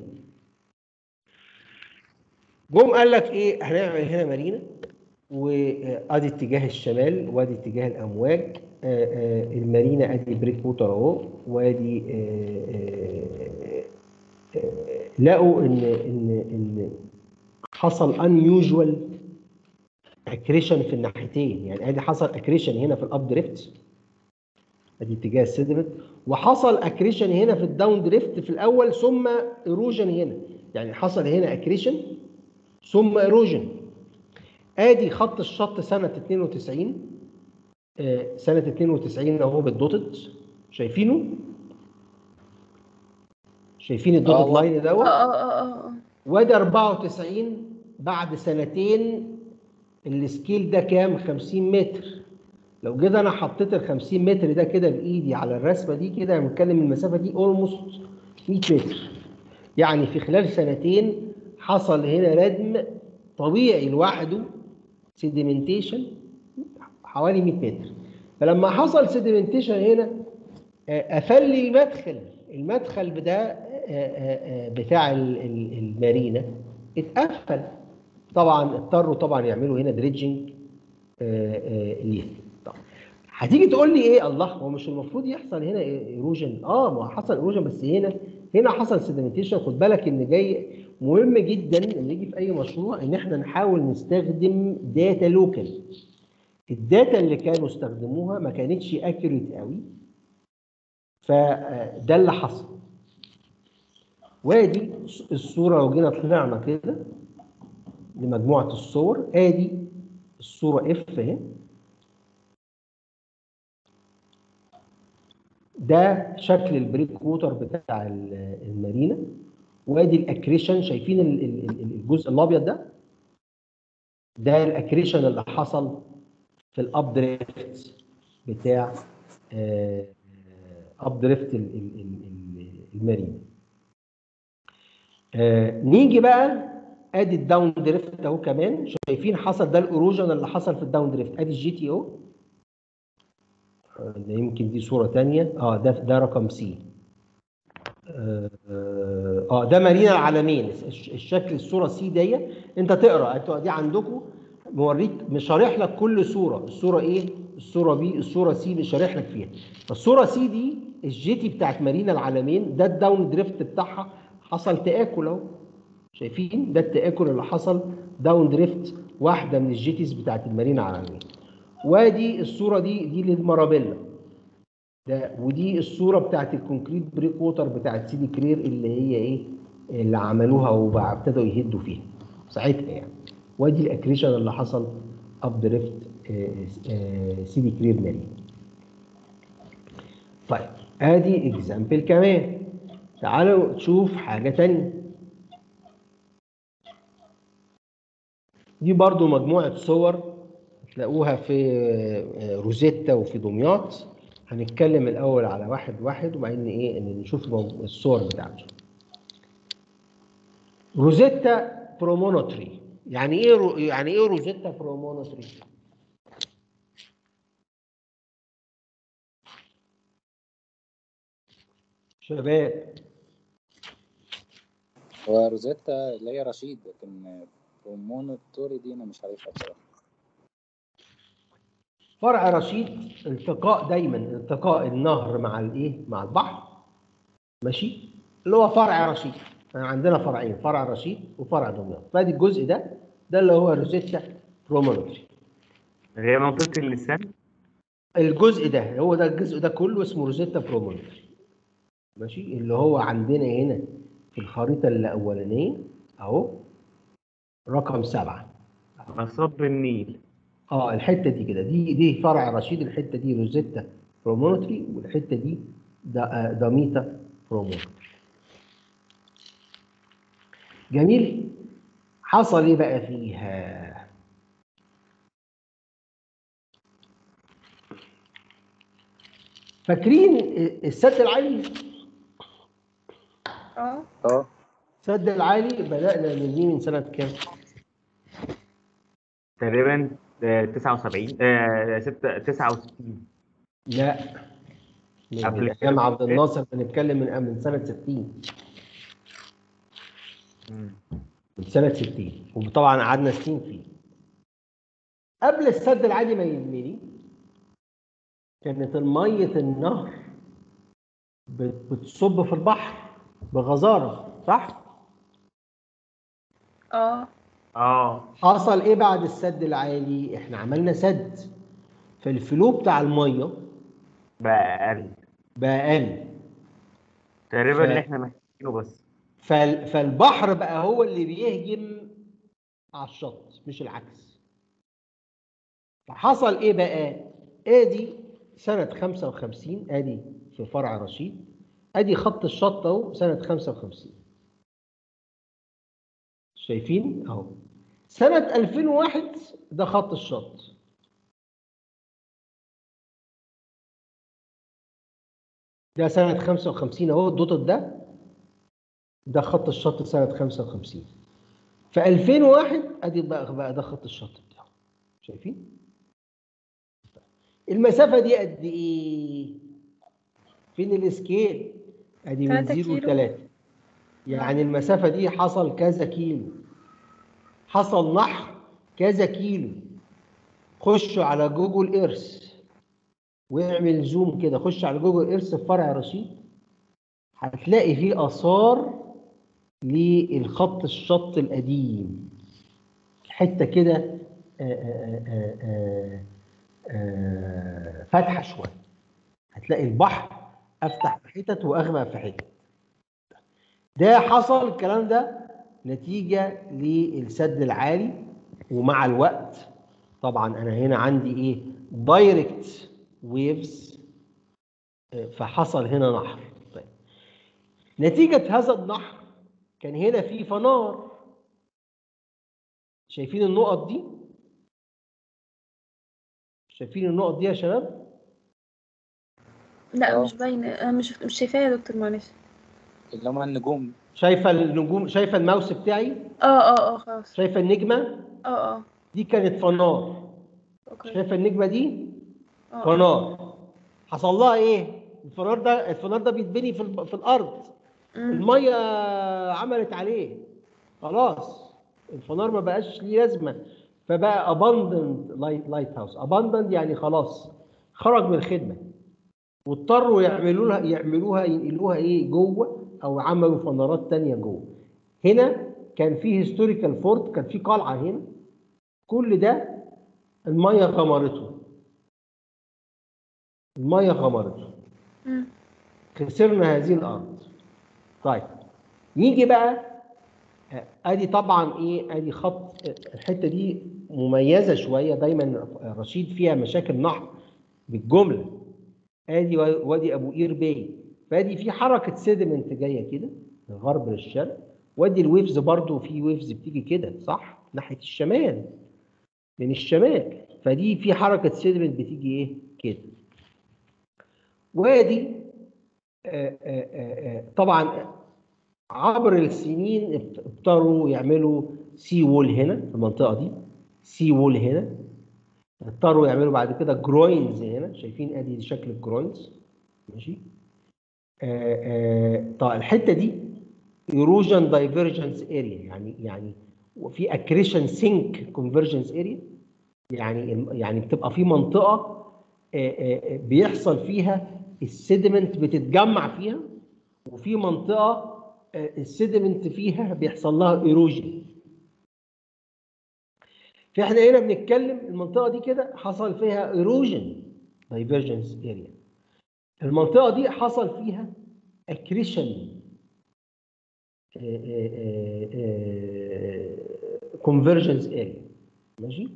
جم قال لك ايه هنعمل هنا مارينا وادي اتجاه الشمال وادي اتجاه الامواج آه، آه، المارينا ادي بريك ووتر اهو وادي آه، آه، آه، لقوا ان ان ان حصل unusual اكريشن في الناحيتين يعني ادي حصل اكريشن هنا في الاب دريفت ادي اتجاه السيدمنت وحصل اكريشن هنا في الداون دريفت في الاول ثم ايروجن هنا يعني حصل هنا اكريشن ثم ايروجن ادي خط الشط سنه 92 آه، سنه 92 اهو بالدوتد شايفينه شايفين الدوتد آه. لاين اه دوت اه اه اه وادي 94 بعد سنتين السكيل ده كام 50 متر لو جيت انا حطيت ال 50 متر ده كده بايدي على الرسمه دي كده بنتكلم المسافه دي اولموست 100 متر يعني في خلال سنتين حصل هنا ردم طبيعي لوحده سيديمنتيشن حوالي 100 متر فلما حصل سيديمنتيشن هنا آه، قفل لي المدخل المدخل ده آه، آه، آه، بتاع ال- ال- المارينا اتقفل طبعا اضطروا طبعا يعملوا هنا دريدجنج ليه طب هتيجي تقول لي ايه الله هو مش المفروض يحصل هنا ايروجن اه ما حصل ايروجن بس هنا هنا حصل سيدمنتيشن خد بالك ان جاي مهم جدا لما يجي في اي مشروع ان احنا نحاول نستخدم داتا لوكال الداتا اللي كانوا استخدموها ما كانتش اكيوريت قوي فده اللي حصل وادي الصوره لو جينا طلعنا كده لمجموعه الصور ادي الصوره اف اهي ده شكل البريك ووتر بتاع ال- المارينا وادي الاكريشن شايفين ال- ال- ال- الجزء الابيض ده ده الاكريشن اللي حصل في الاب دريفت بتاع اب دريفت ال- ال- ال- ال- المارينا آه، نيجي بقى ادي الداون دريفت اهو كمان شايفين حصل ده الايروجن اللي حصل في الداون دريفت ادي الجي تي او آه، ده يمكن دي صوره ثانيه اه ده ده رقم سي اه آه، ده مارينا العالمين الش- الشكل الصوره سي دي انت تقرا انتوا دي عندكم موريك مشارح لك كل صوره الصوره ايه الصوره بي الصوره سي مشارح لك فيها فالصوره سي دي الجيتي بتاعت مارينا العالمين ده الداون دريفت بتاعها حصل تاكل اهو شايفين ده التاكل اللي حصل داون دريفت واحده من الجيتيز بتاعت المارينا العالمين وادي الصوره دي دي للمارابيلا ده ودي الصوره بتاعت الكونكريت بريك ووتر بتاعت سيدي كرير اللي هي ايه اللي عملوها وابتدوا يهدوا فيها ساعتها يعني وادي الاكريشن اللي حصل اب دريفت سيدي كرير مارين طيب ادي اكزامبل كمان تعالوا نشوف حاجه تانية دي برضو مجموعه صور تلاقوها في آه، روزيتا وفي دمياط هنتكلم الاول على واحد واحد وبعدين ايه إن نشوف مو- الصور بتاعته روزيتا برومونوتري يعني ايه رو... يعني ايه روزيتا برومونوتري شباب هو روزيتا اللي هي رشيد لكن برومونوتوري دي انا مش عارفها بصراحه فرع رشيد التقاء دايما التقاء النهر مع الايه مع البحر ماشي اللي هو فرع رشيد عندنا فرعين فرع رشيد وفرع دمياط فادي الجزء ده ده اللي هو روزيتا برومونوتري هي منطقة اللسان الجزء ده هو ده الجزء ده كله اسمه روزيتا برومونتري ماشي اللي هو عندنا هنا في الخريطة الأولانية أهو رقم سبعة مصب النيل اه الحتة دي كده دي دي فرع رشيد الحتة دي روزيتا برومونتري والحتة دي دا- آه، داميتا برومونتري جميل حصل ايه بقى فيها فاكرين السد العالي اه اه السد العالي بدأنا نبنيه من سنة كام؟ تقريبا آه، 79 آه، ستة- 69 لا من قبل من كده. ايام عبد الناصر بنتكلم من من سنة 60 مم. من سنة 60 وطبعا قعدنا سنين فيه قبل السد العالي ما يتبني كانت المية النهر بت- بتصب في البحر بغزارة صح؟ اه اه حصل ايه بعد السد العالي؟ احنا عملنا سد فالفلو بتاع المية بقى اقل بقى قل تقريبا ف- اللي احنا محتاجينه بس فال- فالبحر بقى هو اللي بيهجم على الشط مش العكس فحصل ايه بقى ادي سنة 55 ادي في فرع رشيد ادي خط الشط اهو سنة 55 شايفين اهو سنة 2001 ده خط الشط ده سنة 55 اهو الدوتد ده ده خط الشط سنة 55 في 2001 ادي بقى بقى ده خط الشط بتاعه شايفين؟ المسافة دي قد ايه؟ فين السكيل؟ ادي من تلاتة 0 ل كيلو. 3 يعني المسافة دي حصل كذا كيلو حصل نحر كذا كيلو خشوا على جوجل ايرث واعمل زوم كده خش على جوجل ايرث في فرع رشيد هتلاقي فيه اثار للخط الشط القديم حته كده آه، آه، آه، آه، آه، فاتحه شويه هتلاقي البحر افتح في حتت واغمق في حتت ده حصل الكلام ده نتيجه للسد العالي ومع الوقت طبعا انا هنا عندي ايه دايركت ويفز فحصل هنا نحر طيب نتيجه هذا النحر كان هنا في فنار شايفين النقط دي شايفين النقط دي يا شباب لا آه. مش باينه انا مش مش شايفاها يا دكتور معلش اللي هما النجوم شايفه النجوم شايفه الماوس بتاعي اه اه اه خلاص شايفه النجمه اه اه دي كانت فنار اوكي شايفه النجمه دي اه فنار حصل لها ايه الفنار ده الفنار ده بيتبني في الب- في الارض مم. الميه عملت عليه خلاص الفنار ما بقاش ليه لازمه فبقى abandoned لايت لايت هاوس abandoned يعني خلاص خرج من الخدمه واضطروا يعملوا لها يعملوها ينقلوها ايه جوه او عملوا فنارات تانية جوه هنا كان في هيستوريكال فورت كان في قلعه هنا كل ده الميه غمرته الميه غمرته مم. خسرنا هذه الارض طيب نيجي بقى آه، ادي طبعا ايه ادي خط آه، الحته دي مميزه شويه دايما رشيد فيها مشاكل نحر بالجمله ادي و- وادي ابو قير باي فادي في حركه سيدمنت جايه كده من الغرب للشرق وادي الويفز برضو في ويفز بتيجي كده صح ناحيه الشمال من الشمال فدي في حركه سيدمنت بتيجي ايه كده وادي آه، آه، آه، آه، طبعا عبر السنين ابت- ابتدوا يعملوا سي وول هنا في المنطقه دي سي وول هنا اضطروا يعملوا بعد كده جروينز هنا شايفين ادي شكل الجروينز ماشي آه آه طيب الحته دي ايروجن دايفرجنس اريا يعني يعني وفي اكريشن سينك كونفرجنس اريا يعني يعني بتبقى في منطقه آه، آه، آه، بيحصل فيها السيدمنت بتتجمع فيها وفي منطقه آه، السيدمنت فيها بيحصل لها ايروجن فاحنا هنا بنتكلم المنطقه دي كده حصل فيها ايروجن دايفرجنس اريا المنطقه دي حصل فيها اكريشن كونفرجنس اريا ماشي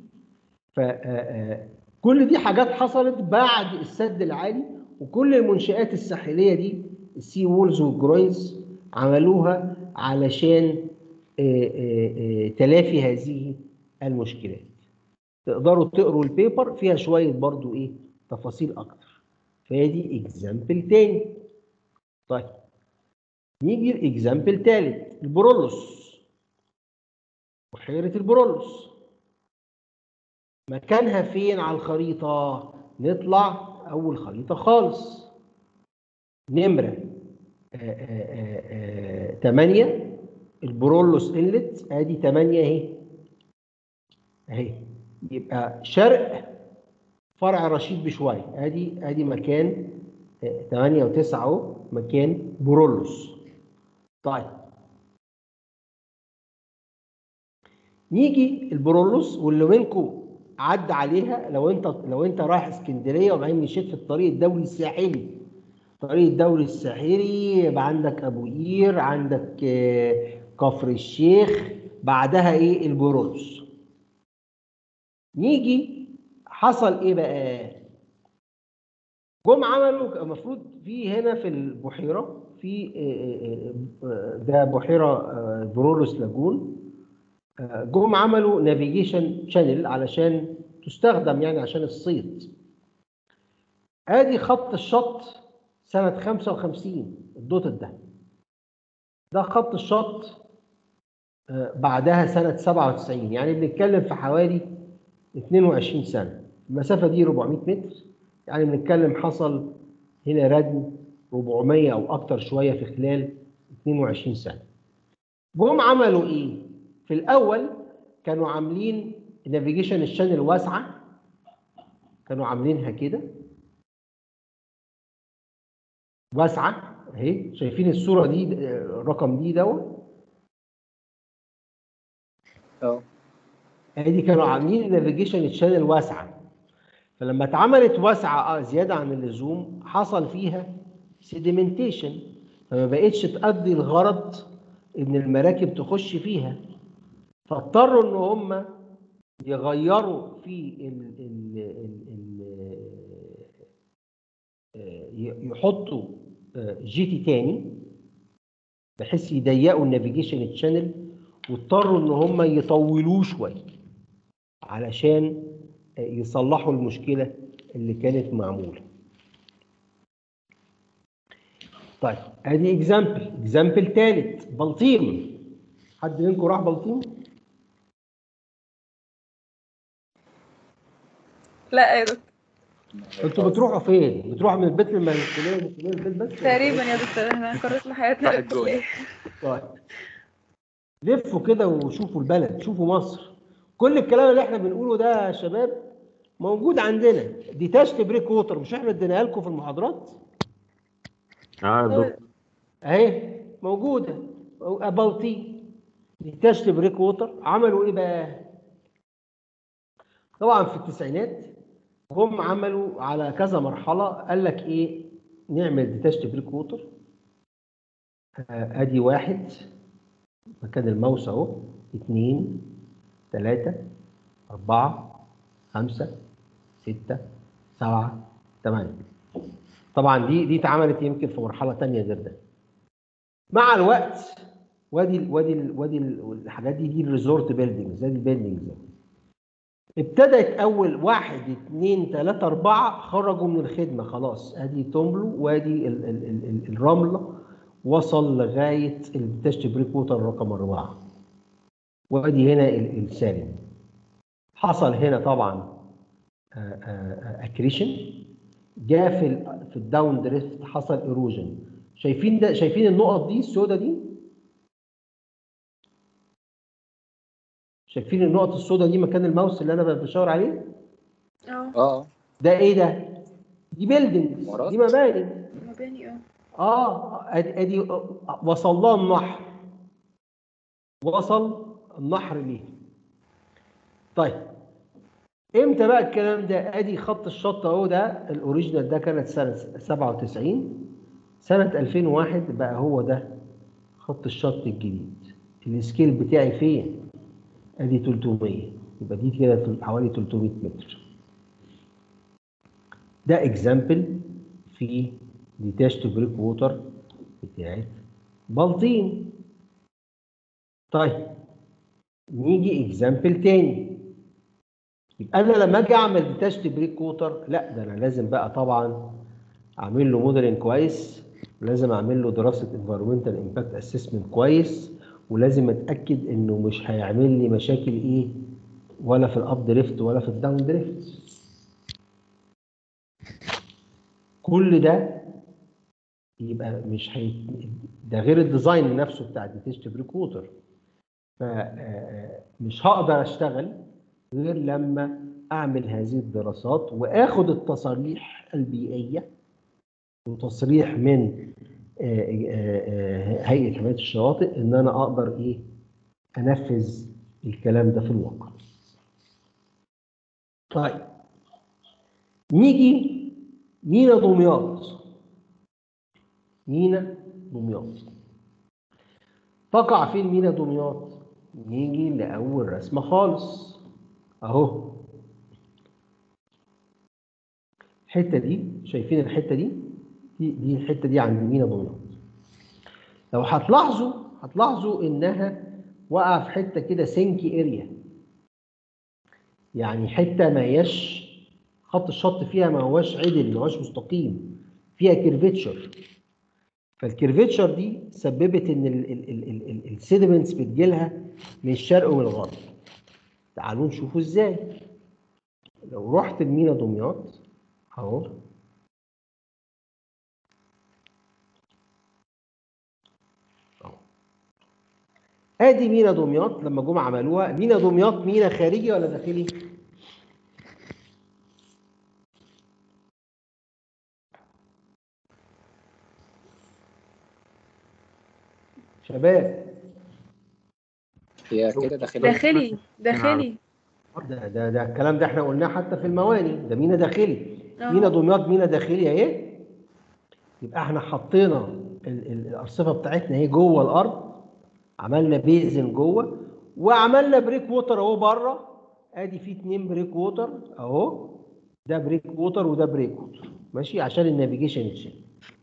فكل دي حاجات حصلت بعد السد العالي وكل المنشآت الساحلية دي السي وولز والجروينز عملوها علشان آه، آه، آه، تلافي هذه المشكلات تقدروا تقروا البيبر فيها شوية برضو ايه تفاصيل اكتر فادي اكزامبل تاني طيب نيجي لاكزامبل تالت البرولوس بحيرة البرولوس مكانها فين على الخريطة؟ نطلع أول خريطة خالص نمرة آه، آه، آه، تمانية البرولوس انلت ادي تمانية اهي اهي يبقى شرق فرع رشيد بشوية ادي ادي مكان آه، تمانية وتسعة اهو مكان برولوس طيب نيجي البرولوس واللي منكم عدى عليها لو انت لو انت رايح اسكندريه وبعدين مشيت في الطريق الدولي الساحلي الطريق الدولي الساحلي يبقى عندك ابو قير عندك آه، كفر الشيخ بعدها ايه البرولوس نيجي حصل ايه بقى جم عملوا المفروض في هنا في البحيره في آه، آه، آه، ده بحيره آه، برولوس لاجون آه، جم عملوا نافيجيشن شانل علشان تستخدم يعني عشان الصيد ادي خط الشط سنة 55 الدوتد ده ده خط الشط آه، بعدها سنة 97 يعني بنتكلم في حوالي 22 سنة المسافة دي 400 متر يعني بنتكلم حصل هنا ردم 400 أو أكتر شوية في خلال 22 سنة جم عملوا إيه؟ في الأول كانوا عاملين نافيجيشن الشانل واسعة كانوا عاملينها كده واسعة اهي شايفين الصورة دي آه، الرقم دي دوت اه ادي كانوا عاملين النافيجيشن الشانل واسعه فلما اتعملت واسعه اه زياده عن اللزوم حصل فيها سيديمنتيشن فما بقتش تأدي الغرض ان المراكب تخش فيها فاضطروا ان هم يغيروا في ال ال ال ال آه، ي- يحطوا آه، جي تي تاني بحيث يضيقوا النافيجيشن تشانل واضطروا ان هم يطولوه شويه علشان يصلحوا المشكله اللي كانت معموله طيب ادي اكزامبل اكزامبل ثالث بلطيم حد منكم راح بلطيم لا يا دكتور انتوا بتروحوا فين بتروحوا من البيت لما الكليه من الكليه للبيت بس تقريبا يا دكتور احنا كرسنا حياتنا واحد جوه. للكلية. طيب لفوا كده وشوفوا البلد شوفوا مصر كل الكلام اللي احنا بنقوله ده يا شباب موجود عندنا دي تاشت بريك ووتر مش احنا اديناها لكم في المحاضرات اه يا دكتور اهي موجوده بلطي دي تاشت بريك ووتر عملوا ايه بقى طبعا في التسعينات هم عملوا على كذا مرحله قال لك ايه نعمل ديتاشت بريك ووتر آه، ادي واحد مكان الماوس اهو اثنين ثلاثة أربعة خمسة ستة سبعة ثمانية طبعا دي دي اتعملت يمكن في مرحلة تانية غير ده مع الوقت وادي ال- وادي ال- وادي ال- الحاجات دي دي الريزورت بيلدينجز زي البيلدينجز ابتدت اول واحد اثنين ثلاثة أربعة خرجوا من الخدمة خلاص ادي تومبلو وادي ال ال ال ال الرملة وصل لغاية التشت بريك ووتر رقم أربعة وادي هنا ال- السالم حصل هنا طبعا اكريشن جاء في ال في الداون دريفت حصل ايروجن شايفين ده شايفين النقط دي السوداء دي شايفين النقط السوداء دي مكان الماوس اللي انا بشاور عليه اه اه ده ايه ده دي بيلدينج عمارات. دي مباني مباني اه اه ادي ادي وصل لها النحر وصل النحر ليه طيب امتى بقى الكلام ده ادي خط الشط اهو ده الاوريجينال ده كانت سنه 97 سنه 2001 بقى هو ده خط الشط الجديد السكيل بتاعي فين ادي 300 يبقى دي كده في حوالي 300 متر ده اكزامبل في ديتاشت بريك ووتر بتاعت بلطيم طيب نيجي اكزامبل تاني يبقى انا لما اجي اعمل ديتاشت بريك ووتر لا ده انا لازم بقى طبعا اعمل له موديلنج كويس ولازم اعمل له دراسه انفيرمنتال امباكت اسسمنت كويس ولازم اتاكد انه مش هيعمل لي مشاكل ايه ولا في الاب دريفت ولا في الداون دريفت كل ده يبقى مش هي ده غير الديزاين نفسه بتاع الديتيشت بريك ووتر فمش هقدر اشتغل غير لما اعمل هذه الدراسات واخد التصاريح البيئيه وتصريح من آه، آه، آه، هيئه حمايه الشواطئ ان انا اقدر ايه انفذ الكلام ده في الواقع. طيب نيجي مينا دمياط مينا دمياط تقع فين مينا دمياط نيجي لأول رسمة خالص أهو الحتة دي شايفين الحتة دي دي, دي الحتة دي عند مينا دمياط لو هتلاحظوا هتلاحظوا إنها واقعة في حتة كده سينكي اريا يعني حتة ما هياش خط الشط فيها ما هواش عدل ما هواش مستقيم فيها كيرفيتشر فالكيرفيتشر دي سببت ان السيدمنتس بتجيلها من الشرق ومن الغرب تعالوا نشوفوا ازاي لو رحت لمينا دمياط اهو أهو. ادي مينا دمياط لما جم عملوها مينا دمياط مينا خارجي ولا داخلي؟ شباب هي كده داخلية داخلي داخلي ده ده ده الكلام ده احنا قلناه حتى في المواني ده مينا داخلي آه. مينا دمياط مينا داخلي اهي يبقى احنا حطينا ال- ال- الارصفه بتاعتنا اهي جوه الارض عملنا بيزن جوه وعملنا بريك ووتر اهو بره ادي في اتنين بريك ووتر اهو ده بريك ووتر وده بريك ووتر ماشي عشان النافيجيشن يتشال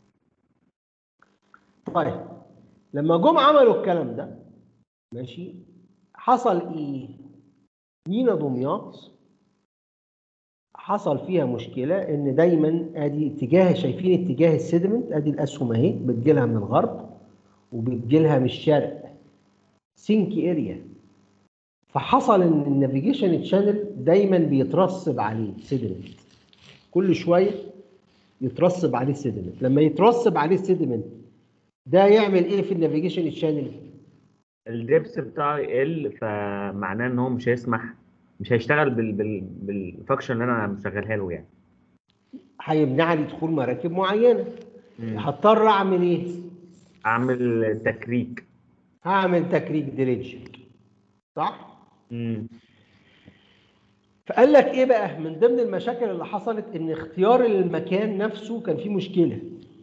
طيب لما جم عملوا الكلام ده ماشي حصل ايه مينا دمياط حصل فيها مشكله ان دايما ادي اتجاه شايفين اتجاه السيدمنت ادي الاسهم اهي بتجيلها من الغرب وبتجيلها من الشرق سينك اريا فحصل ان النافيجيشن تشانل دايما بيترسب عليه سيدمنت كل شويه يترسب عليه سيدمنت لما يترسب عليه سيدمنت ده يعمل ايه في النافيجيشن تشانل الدبس بتاعه يقل فمعناه ان هو مش هيسمح مش هيشتغل بال بال بالفانكشن اللي انا مشغلها له يعني هيمنع لي دخول مراكب معينه مم. هضطر اعمل ايه اعمل تكريك هعمل تكريك دريدجنج صح مم. فقال لك ايه بقى من ضمن المشاكل اللي حصلت ان اختيار المكان نفسه كان فيه مشكله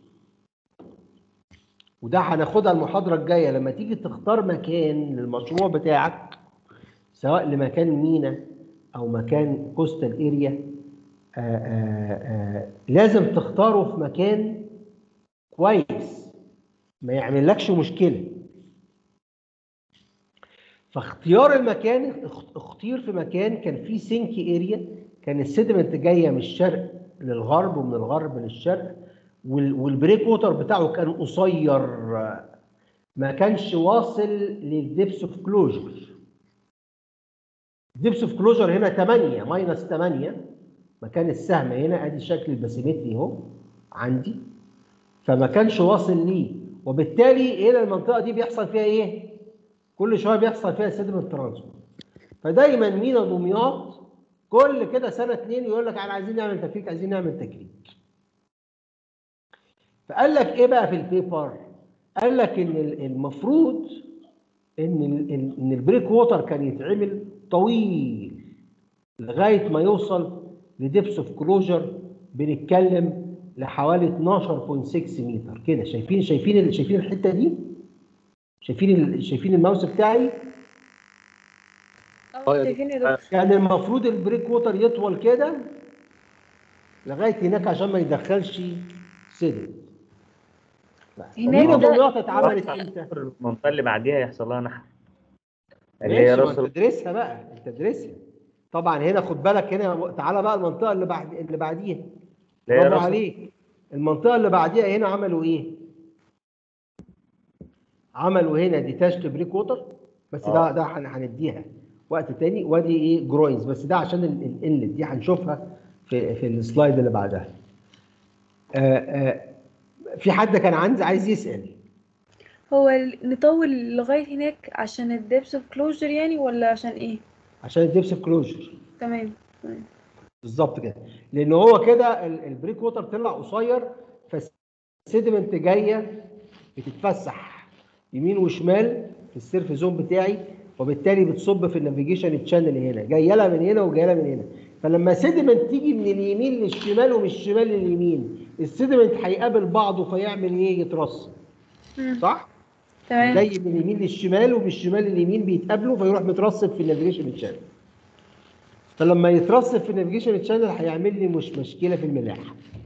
وده هناخدها المحاضره الجايه لما تيجي تختار مكان للمشروع بتاعك سواء لمكان مينا او مكان كوستال اريا لازم تختاره في مكان كويس ما يعملكش مشكله فاختيار المكان اخ- اختير في مكان كان فيه سينك اريا كان السيدمنت جايه من الشرق للغرب ومن الغرب للشرق وال- والبريك ووتر بتاعه كان قصير ما كانش واصل للدبس اوف كلوجر دبس اوف كلوجر هنا 8 ماينس 8 مكان السهم هنا ادي شكل الباسيمتري اهو عندي فما كانش واصل ليه وبالتالي هنا المنطقه دي بيحصل فيها ايه؟ كل شويه بيحصل فيها سيدمنت ترانسفير فدايما مينا دمياط كل كده سنه اتنين يقول لك احنا عايزين نعمل تكريك عايزين نعمل تكريك فقال لك ايه بقى في البيبر؟ قال لك ان ال- المفروض ان ال- ال- ان البريك ووتر كان يتعمل طويل لغايه ما يوصل لدبس اوف كلوجر بنتكلم لحوالي 12.6 متر كده شايفين شايفين ال- شايفين الحته دي؟ شايفين ال- شايفين الماوس بتاعي؟ اه شايفين يا دكتور كان المفروض البريك ووتر يطول كده لغايه هناك عشان ما يدخلش سيدمنت هناك مين ده- دمياط اتعملت امتى؟ المنطقه اللي بعديها يحصل لها نحر اللي هي ماشي ما راس انت تدرسها بقى انت تدرسها طبعا هنا خد بالك هنا تعالى بقى المنطقه اللي بعد اللي بعديها اللي هي برافو راس عليك المنطقه اللي بعديها هنا عملوا ايه؟ عملوا هنا ديتاشت بريك ووتر بس ده آه. ده هن- هنديها وقت تاني وادي ايه جروينز بس ده عشان الانلت دي هنشوفها في في السلايد اللي بعدها. آه آه في حد كان عندي عايز يسال هو ال- نطول لغاية هناك عشان الدبس اوف كلوجر يعني ولا عشان ايه عشان الدبس كلوجر تمام تمام بالظبط كده لان هو كده ال- البريك ووتر طلع قصير فالسيدمنت جايه بتتفسح يمين وشمال في السيرف زون بتاعي وبالتالي بتصب في النافيجيشن تشانل هنا جايه لها من هنا وجايه لها من هنا فلما سيدمنت تيجي من اليمين للشمال ومن الشمال لليمين السيدمنت هيقابل بعضه فيعمل ايه يترص مم. صح تمام جاي من اليمين للشمال ومن الشمال لليمين بيتقابلوا فيروح مترصد في النافيجيشن تشانل فلما يترصد في النافيجيشن تشانل هيعمل لي مش مشكله في الملاحه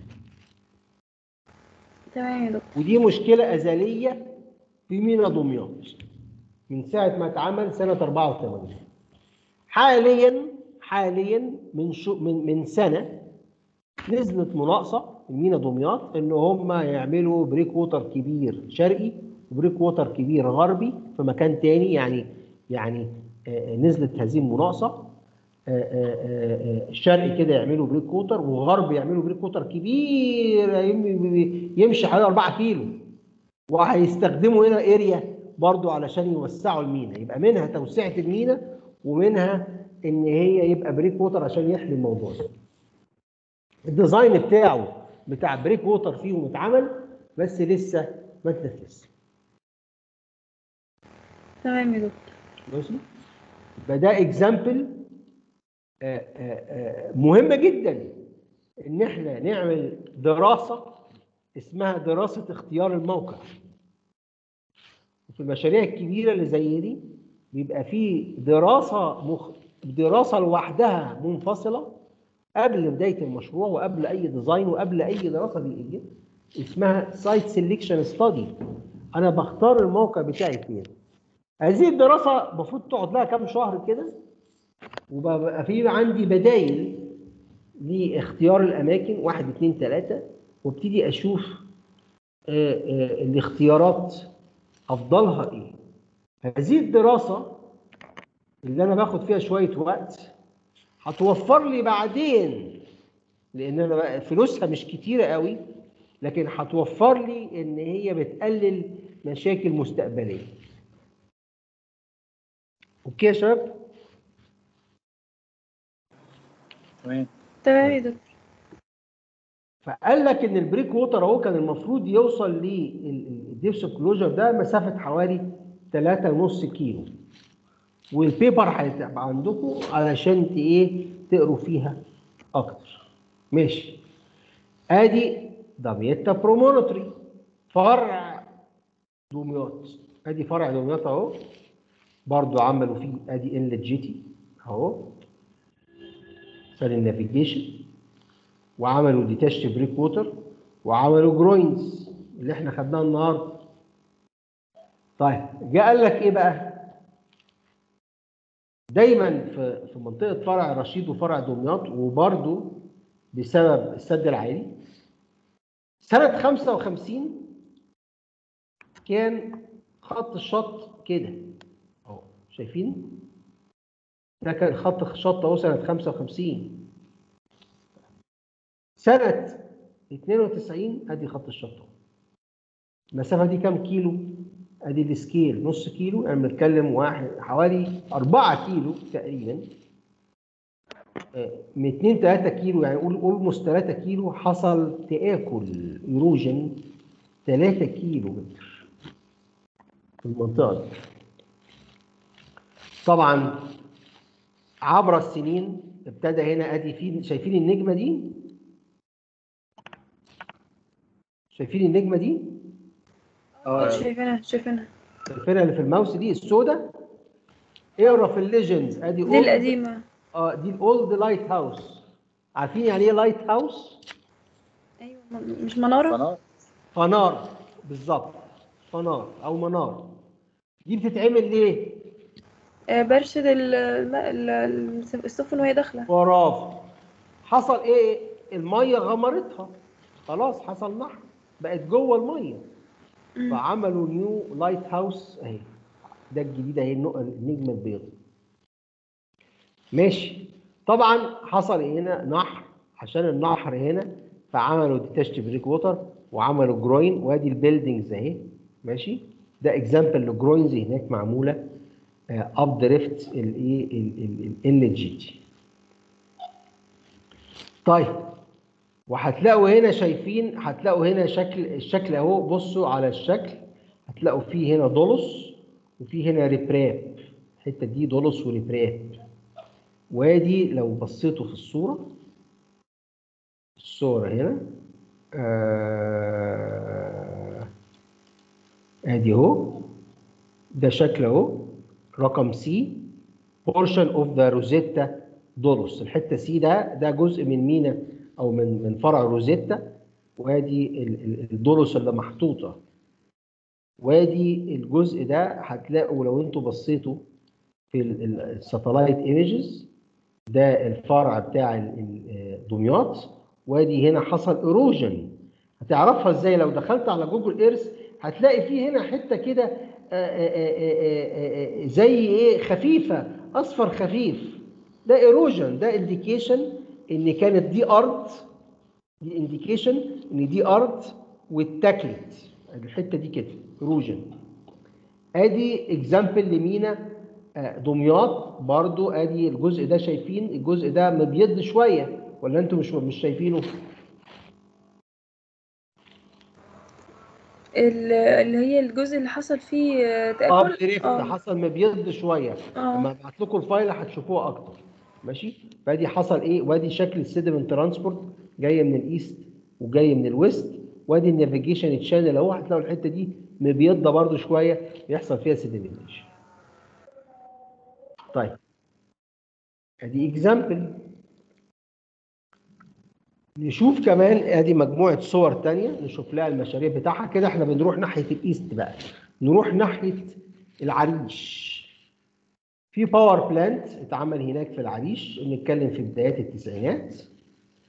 تمام يا دكتور ودي مشكله ازليه في مينا دمياط من ساعه ما اتعمل سنه 84 حاليا حاليا من شو من من سنه نزلت مناقصه في مينا دمياط ان هم يعملوا بريك ووتر كبير شرقي وبريك ووتر كبير غربي في مكان تاني يعني يعني آه، نزلت هذه المناقصه آه، آه، آه، آه، شرقي كده يعملوا بريك ووتر وغرب يعملوا بريك ووتر كبير يم- يمشي حوالي 4 كيلو وهيستخدموا هنا اريا برضو علشان يوسعوا المينا يبقى منها توسعه المينا ومنها ان هي يبقى بريك ووتر عشان يحمي الموضوع ده الديزاين بتاعه بتاع بريك ووتر فيهم اتعمل بس لسه ما اتنفذش تمام يا دكتور ماشي يبقى ده اكزامبل مهمه جدا ان احنا نعمل دراسه اسمها دراسه اختيار الموقع في المشاريع الكبيره اللي زي دي بيبقى في دراسه مخ... دراسه لوحدها منفصله قبل بدايه المشروع وقبل اي ديزاين وقبل اي دراسه بيئيه اسمها سايت سيلكشن ستادي انا بختار الموقع بتاعي فين هذه الدراسه المفروض تقعد لها كام شهر كده وبقى في عندي بدايل لاختيار الاماكن واحد اثنين ثلاثه وابتدي اشوف آه، آه، الاختيارات افضلها ايه هذه الدراسه اللي انا باخد فيها شويه وقت هتوفر لي بعدين لان انا بقى فلوسها مش كتيره قوي لكن هتوفر لي ان هي بتقلل مشاكل مستقبليه اوكي يا شباب تمام تمام يا دكتور فقال لك ان البريك ووتر اهو كان المفروض يوصل للديبس كلوجر ده مسافه حوالي 3.5 كيلو والبيبر هيبقى عندكم علشان ت- ايه تقروا فيها اكتر ماشي ادي دمياتا برومونتري فرع دمياط ادي فرع دمياط اهو برضو عملوا فيه ادي ال جي تي اهو عشان النافيجيشن وعملوا ديتاشت بريك ووتر وعملوا جروينز اللي احنا خدناها النهارده طيب جه قال لك ايه بقى دايما في في منطقه فرع رشيد وفرع دمياط وبرده بسبب السد العالي سنه 55 كان خط الشط كده اهو شايفين ده كان خط الشط اهو سنه 55 سنة 92 ادي خط الشط اهو. المسافة دي كام كيلو؟ ادي السكيل نص كيلو يعني بنتكلم واحد حوالي 4 كيلو تقريبا آه، من 2 3 كيلو يعني قول اولموست 3 كيلو حصل تآكل ايروجن 3 كيلو متر في المنطقة دي طبعا عبر السنين ابتدى هنا ادي في شايفين النجمة دي شايفين النجمه دي اه شايفينها شايفينها شايفينها اللي في الماوس دي السوداء اقرا في الليجندز ادي دي old- القديمة اه دي الاولد لايت هاوس عارفين يعني ايه لايت هاوس ايوه م- مش منارة قناه فنار بالظبط فنار او منار دي بتتعمل ليه آه، برشد ال- الم- ال- ال- السفن وهي داخلة برافو حصل ايه الميه غمرتها خلاص حصل نحر بقت جوه الميه مم. فعملوا نيو لايت هاوس اهي ده الجديد اهي النق- النجمه البيضاء ماشي طبعا حصل هنا نحر عشان النحر هنا فعملوا ديتاشت بريك ووتر وعملوا جروين وادي البيلدينجز اهي ماشي ده اكزامبل لجروينز هناك معموله اب دريفت الايه ال جي تي طيب وهتلاقوا هنا شايفين هتلاقوا هنا شكل الشكل اهو بصوا على الشكل هتلاقوا فيه هنا دولس وفي هنا ريبراب الحته دي دولس وريبراب وادي لو بصيتوا في الصوره الصوره هنا آه ادي اهو ده شكل اهو رقم سي بورشن اوف ذا روزيتا دولوس الحته سي ده ده جزء من مينا او من من فرع روزيتا وادي ال- ال- الدولوس اللي محطوطه وادي الجزء ده هتلاقوا لو انتوا بصيتوا في الساتلايت ايمجز ده الفرع بتاع ال- ال- دمياط وادي هنا حصل ايروجن هتعرفها ازاي لو دخلت على جوجل ايرث هتلاقي فيه هنا حته كده آه، آه، آه، آه، آه، زي ايه خفيفه اصفر خفيف ده ايروجن ده انديكيشن ان كانت دي ارض دي انديكيشن ان دي ارض واتاكلت الحته دي كده ايروجن ادي اكزامبل لمينا آه، دمياط برضو ادي الجزء ده شايفين الجزء ده مبيض شويه ولا انتوا مش مش شايفينه ال- اللي هي الجزء اللي حصل فيه آه، اه تآكل دريفت اه حصل مبيض شويه لما اه ابعت لكم الفايل هتشوفوها اكتر ماشي فادي حصل ايه وادي شكل السيدمنت ترانسبورت جايه من الايست وجايه من الويست وادي النافيجيشن تشانل اهو هتلاقوا الحته دي مبيضه برده شويه بيحصل فيها سيدمنتيشن طيب ادي اكزامبل نشوف كمان ادي مجموعه صور تانية نشوف لها المشاريع بتاعها كده احنا بنروح ناحيه الايست بقى نروح ناحيه العريش في باور بلانت اتعمل هناك في العريش نتكلم في بدايات التسعينات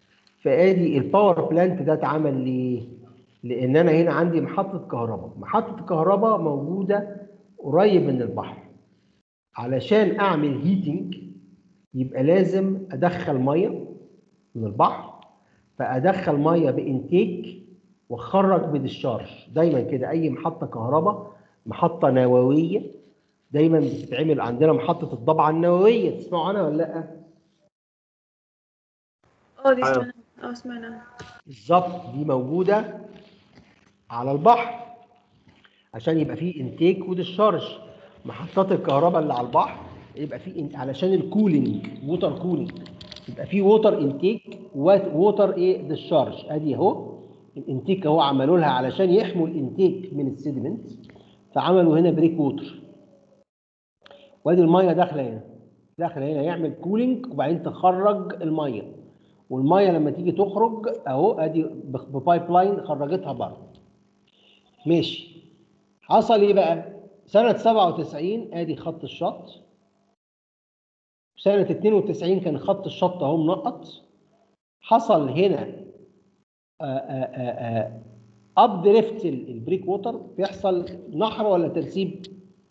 فادي الباور بلانت ده اتعمل ليه؟ لان انا هنا عندي محطه كهرباء، محطه الكهرباء موجوده قريب من البحر. علشان اعمل هيتنج يبقى لازم ادخل ميه من البحر فادخل ميه بانتيك واخرج بديشارج دايما كده اي محطه كهرباء محطه نوويه دايما بتتعمل عندنا محطه الضبعه النوويه تسمعوا عنها ولا لا؟ اه دي أيوة. سمعنا اه سمعنا بالظبط دي موجوده على البحر عشان يبقى فيه انتيك وديشارج محطات الكهرباء اللي على البحر يبقى فيه إن- علشان الكولينج ووتر كولينج يبقى فيه ووتر انتيك ووتر ايه ديشارج ادي اهو الانتيك اهو عملوا لها علشان يحموا الانتيك من السيدمنت فعملوا هنا بريك ووتر وادي الميه داخله هنا داخله هنا يعمل كولينج وبعدين تخرج الميه والميه لما تيجي تخرج اهو ادي ب- ببايب لاين خرجتها بره ماشي حصل ايه بقى سنه 97 ادي خط الشط سنه 92 كان خط الشط اهو منقط حصل هنا اب دريفت البريك ووتر بيحصل نحر ولا ترسيب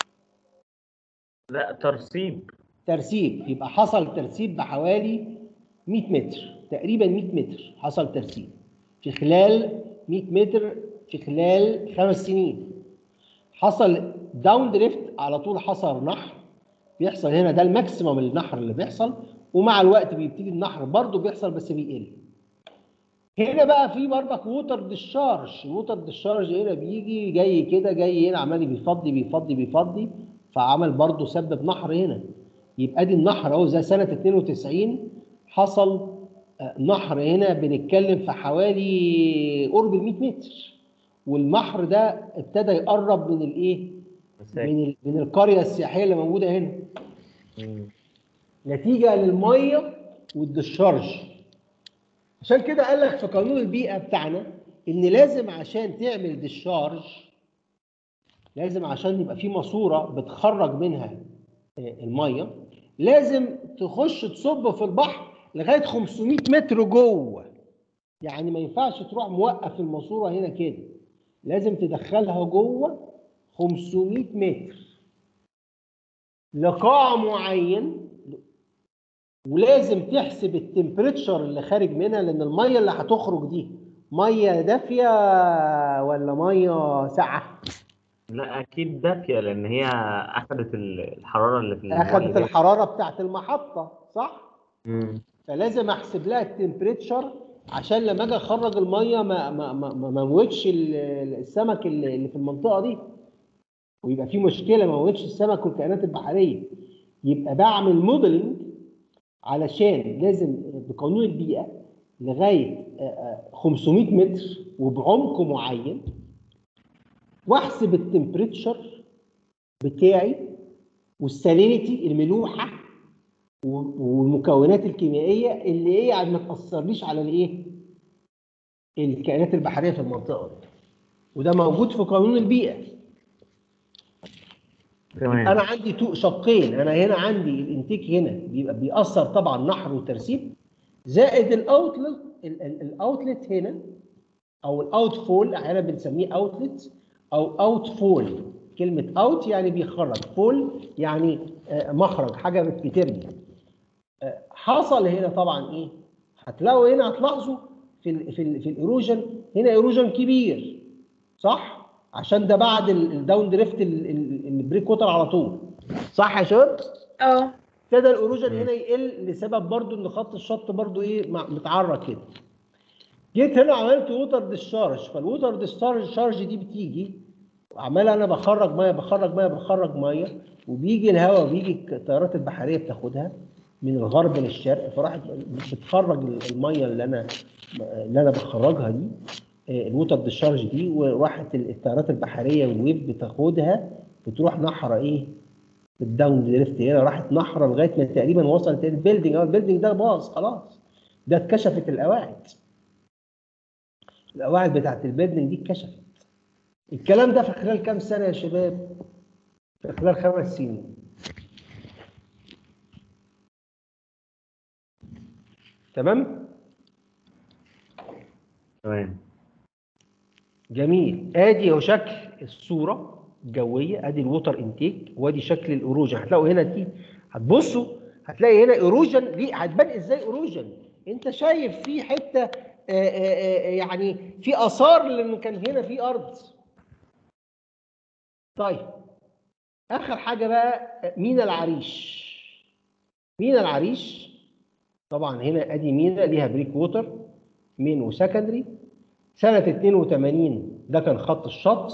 لا ترسيب ترسيب يبقى حصل ترسيب بحوالي 100 متر تقريبا 100 متر حصل ترسيب في خلال 100 متر في خلال خمس سنين حصل داون دريفت على طول حصل نحر بيحصل هنا ده الماكسيمم النحر اللي بيحصل ومع الوقت بيبتدي النحر برضه بيحصل بس بيقل هنا بقى في برضك ووتر ديشارج الووتر ديشارج هنا بيجي جاي كده جاي هنا عمال بيفضي بيفضي بيفضي فعمل برضه سبب نحر هنا يبقى دي النحر اهو زي سنه 92 حصل آه، نحر هنا بنتكلم في حوالي قرب ال 100 متر والنحر ده ابتدى يقرب من الايه؟ من ال- من القريه السياحيه اللي موجوده هنا مم. نتيجه للميه والدشارج عشان كده قال لك في قانون البيئه بتاعنا ان لازم عشان تعمل ديشارج لازم عشان يبقى في ماسوره بتخرج منها آه، الميه لازم تخش تصب في البحر لغايه 500 متر جوه يعني ما ينفعش تروح موقف الماسوره هنا كده لازم تدخلها جوه 500 متر لقاع معين ولازم تحسب التمبريتشر اللي خارج منها لان الميه اللي هتخرج دي ميه دافيه ولا ميه ساقعه لا اكيد دافيه لان هي اخذت ال- الحراره اللي في المية اخذت دي. الحراره بتاعت المحطه صح مم. فلازم احسب لها التمبريتشر عشان لما اجي اخرج الميه ما ما ما ما ما موتش ال- السمك اللي اللي في المنطقه دي ويبقى في مشكله ما موتش السمك والكائنات البحريه يبقى بعمل موديلنج علشان لازم بقانون البيئه لغايه آه، آه، 500 متر وبعمق معين واحسب التمبريتشر بتاعي والسالينيتي الملوحه و- والمكونات الكيميائيه اللي ايه يعني ما تاثرليش على الايه الكائنات البحريه في المنطقه دي وده موجود في قانون البيئه تمام انا عندي تو شقين انا هنا عندي الانتيك هنا بيبقى بيأثر طبعا نحر وترسيب زائد الاوتلت الاوتلت هنا او الاوت فول احيانا بنسميه اوتلت او اوت فول كلمه اوت يعني بيخرج فول يعني آه، مخرج حاجه بت- بترمي آه، حصل هنا طبعا ايه هتلاقوا هنا هتلاحظوا في ال في ال في الايروجن هنا ايروجن كبير صح عشان ده بعد ال- الداون دريفت ال- ال- البريك ووتر على طول صح يا شباب اه ابتدى الايروجن هنا يقل لسبب برضو ان خط الشط برضو ايه مع- متعرض كده جيت هنا عملت ووتر ديscharge فالووتر ديscharge دي بتيجي عمال انا بخرج ميه بخرج ميه بخرج ميه وبيجي الهواء بيجي التيارات البحريه بتاخدها من الغرب للشرق فراحت بتخرج الميه اللي انا اللي انا بخرجها دي آه، الووتر ديscharge دي وراحت التيارات البحريه والويف بتاخدها بتروح نحره ايه الداون دريفت هنا راحت نحره لغايه ما تقريبا وصلت البيلدنج اه البيلدنج ده باظ خلاص ده اتكشفت القواعد القواعد بتاعت البيلدنج دي اتكشفت الكلام ده في خلال كام سنه يا شباب؟ في خلال خمس سنين تمام؟ تمام جميل ادي هو شكل الصوره الجويه ادي الووتر انتيك وادي شكل الايروجن هتلاقوا هنا دي هتبصوا هتلاقي هنا ايروجن دي هتبان ازاي ايروجن انت شايف في حته آه، آه، آه، يعني في اثار لان كان هنا في ارض طيب اخر حاجه بقى مينا العريش مينا العريش طبعا هنا ادي مينا ليها بريك ووتر مين وسكندري سنه 82 ده كان خط الشط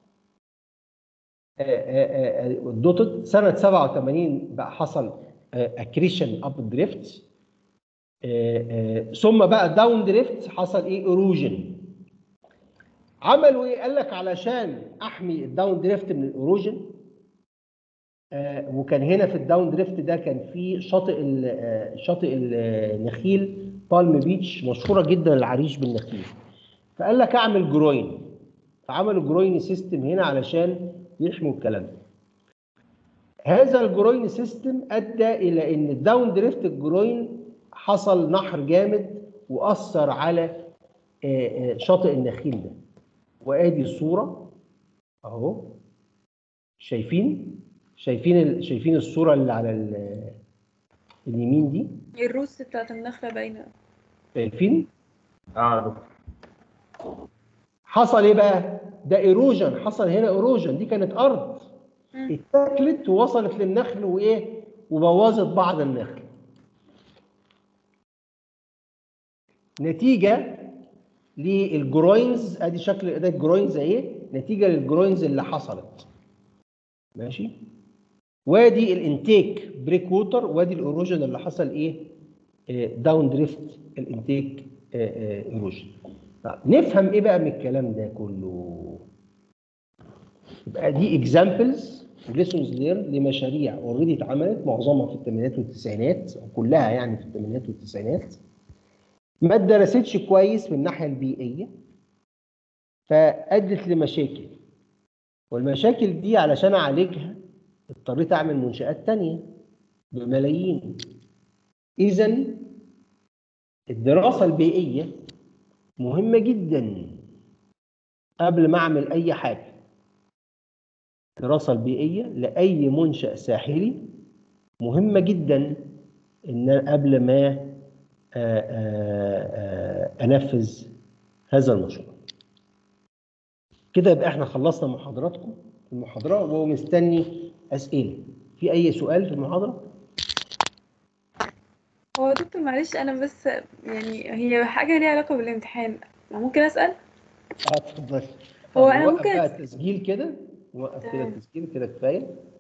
الدوتد سنه 87 بقى حصل اكريشن اب دريفت ثم بقى داون دريفت حصل ايه ايروجن عملوا ايه قال لك علشان احمي الداون دريفت من الايروجن آه، وكان هنا في الداون دريفت ده كان في شاطئ ال- آه، شاطئ النخيل بالم بيتش مشهوره جدا العريش بالنخيل فقال لك اعمل جروين فعملوا جروين سيستم هنا علشان يحموا الكلام ده هذا الجروين سيستم ادى الى ان الداون دريفت الجروين حصل نحر جامد واثر على آه، آه، شاطئ النخيل ده وادي الصوره اهو شايفين شايفين ال- شايفين الصوره اللي على ال- اليمين دي الروس بتاعت النخلة باينة شايفين اه يا دكتور حصل ايه بقى ده ايروجن حصل هنا ايروجن دي كانت ارض مم. اتاكلت ووصلت للنخل وايه وبوظت بعض النخل نتيجه للجروينز ادي شكل ده الجروينز اهي نتيجه للجروينز اللي حصلت ماشي وادي الانتيك بريك ووتر وادي الايروجن اللي حصل ايه داون دريفت الانتيك ايروجن طب نفهم ايه بقى من الكلام ده كله يبقى دي اكزامبلز وليسونز ليرن لمشاريع اوريدي اتعملت معظمها في الثمانينات والتسعينات او كلها يعني في الثمانينات والتسعينات ما اتدرستش كويس من الناحيه البيئيه فادت لمشاكل والمشاكل دي علشان اعالجها اضطريت اعمل منشات تانية بملايين اذا الدراسه البيئيه مهمه جدا قبل ما اعمل اي حاجه الدراسه البيئيه لاي منشا ساحلي مهمه جدا ان قبل ما آه، آه، آه، انفذ هذا المشروع كده يبقى احنا خلصنا محاضراتكم في المحاضره وهو مستني اسئله في اي سؤال في المحاضره هو يا دكتور معلش انا بس يعني هي حاجة ليها علاقة بالامتحان ممكن اسأل اه اتفضل هو طب أنا نوقف ممكن بقى أس- التسجيل كده نوقف كده تمام. التسجيل كده كفايه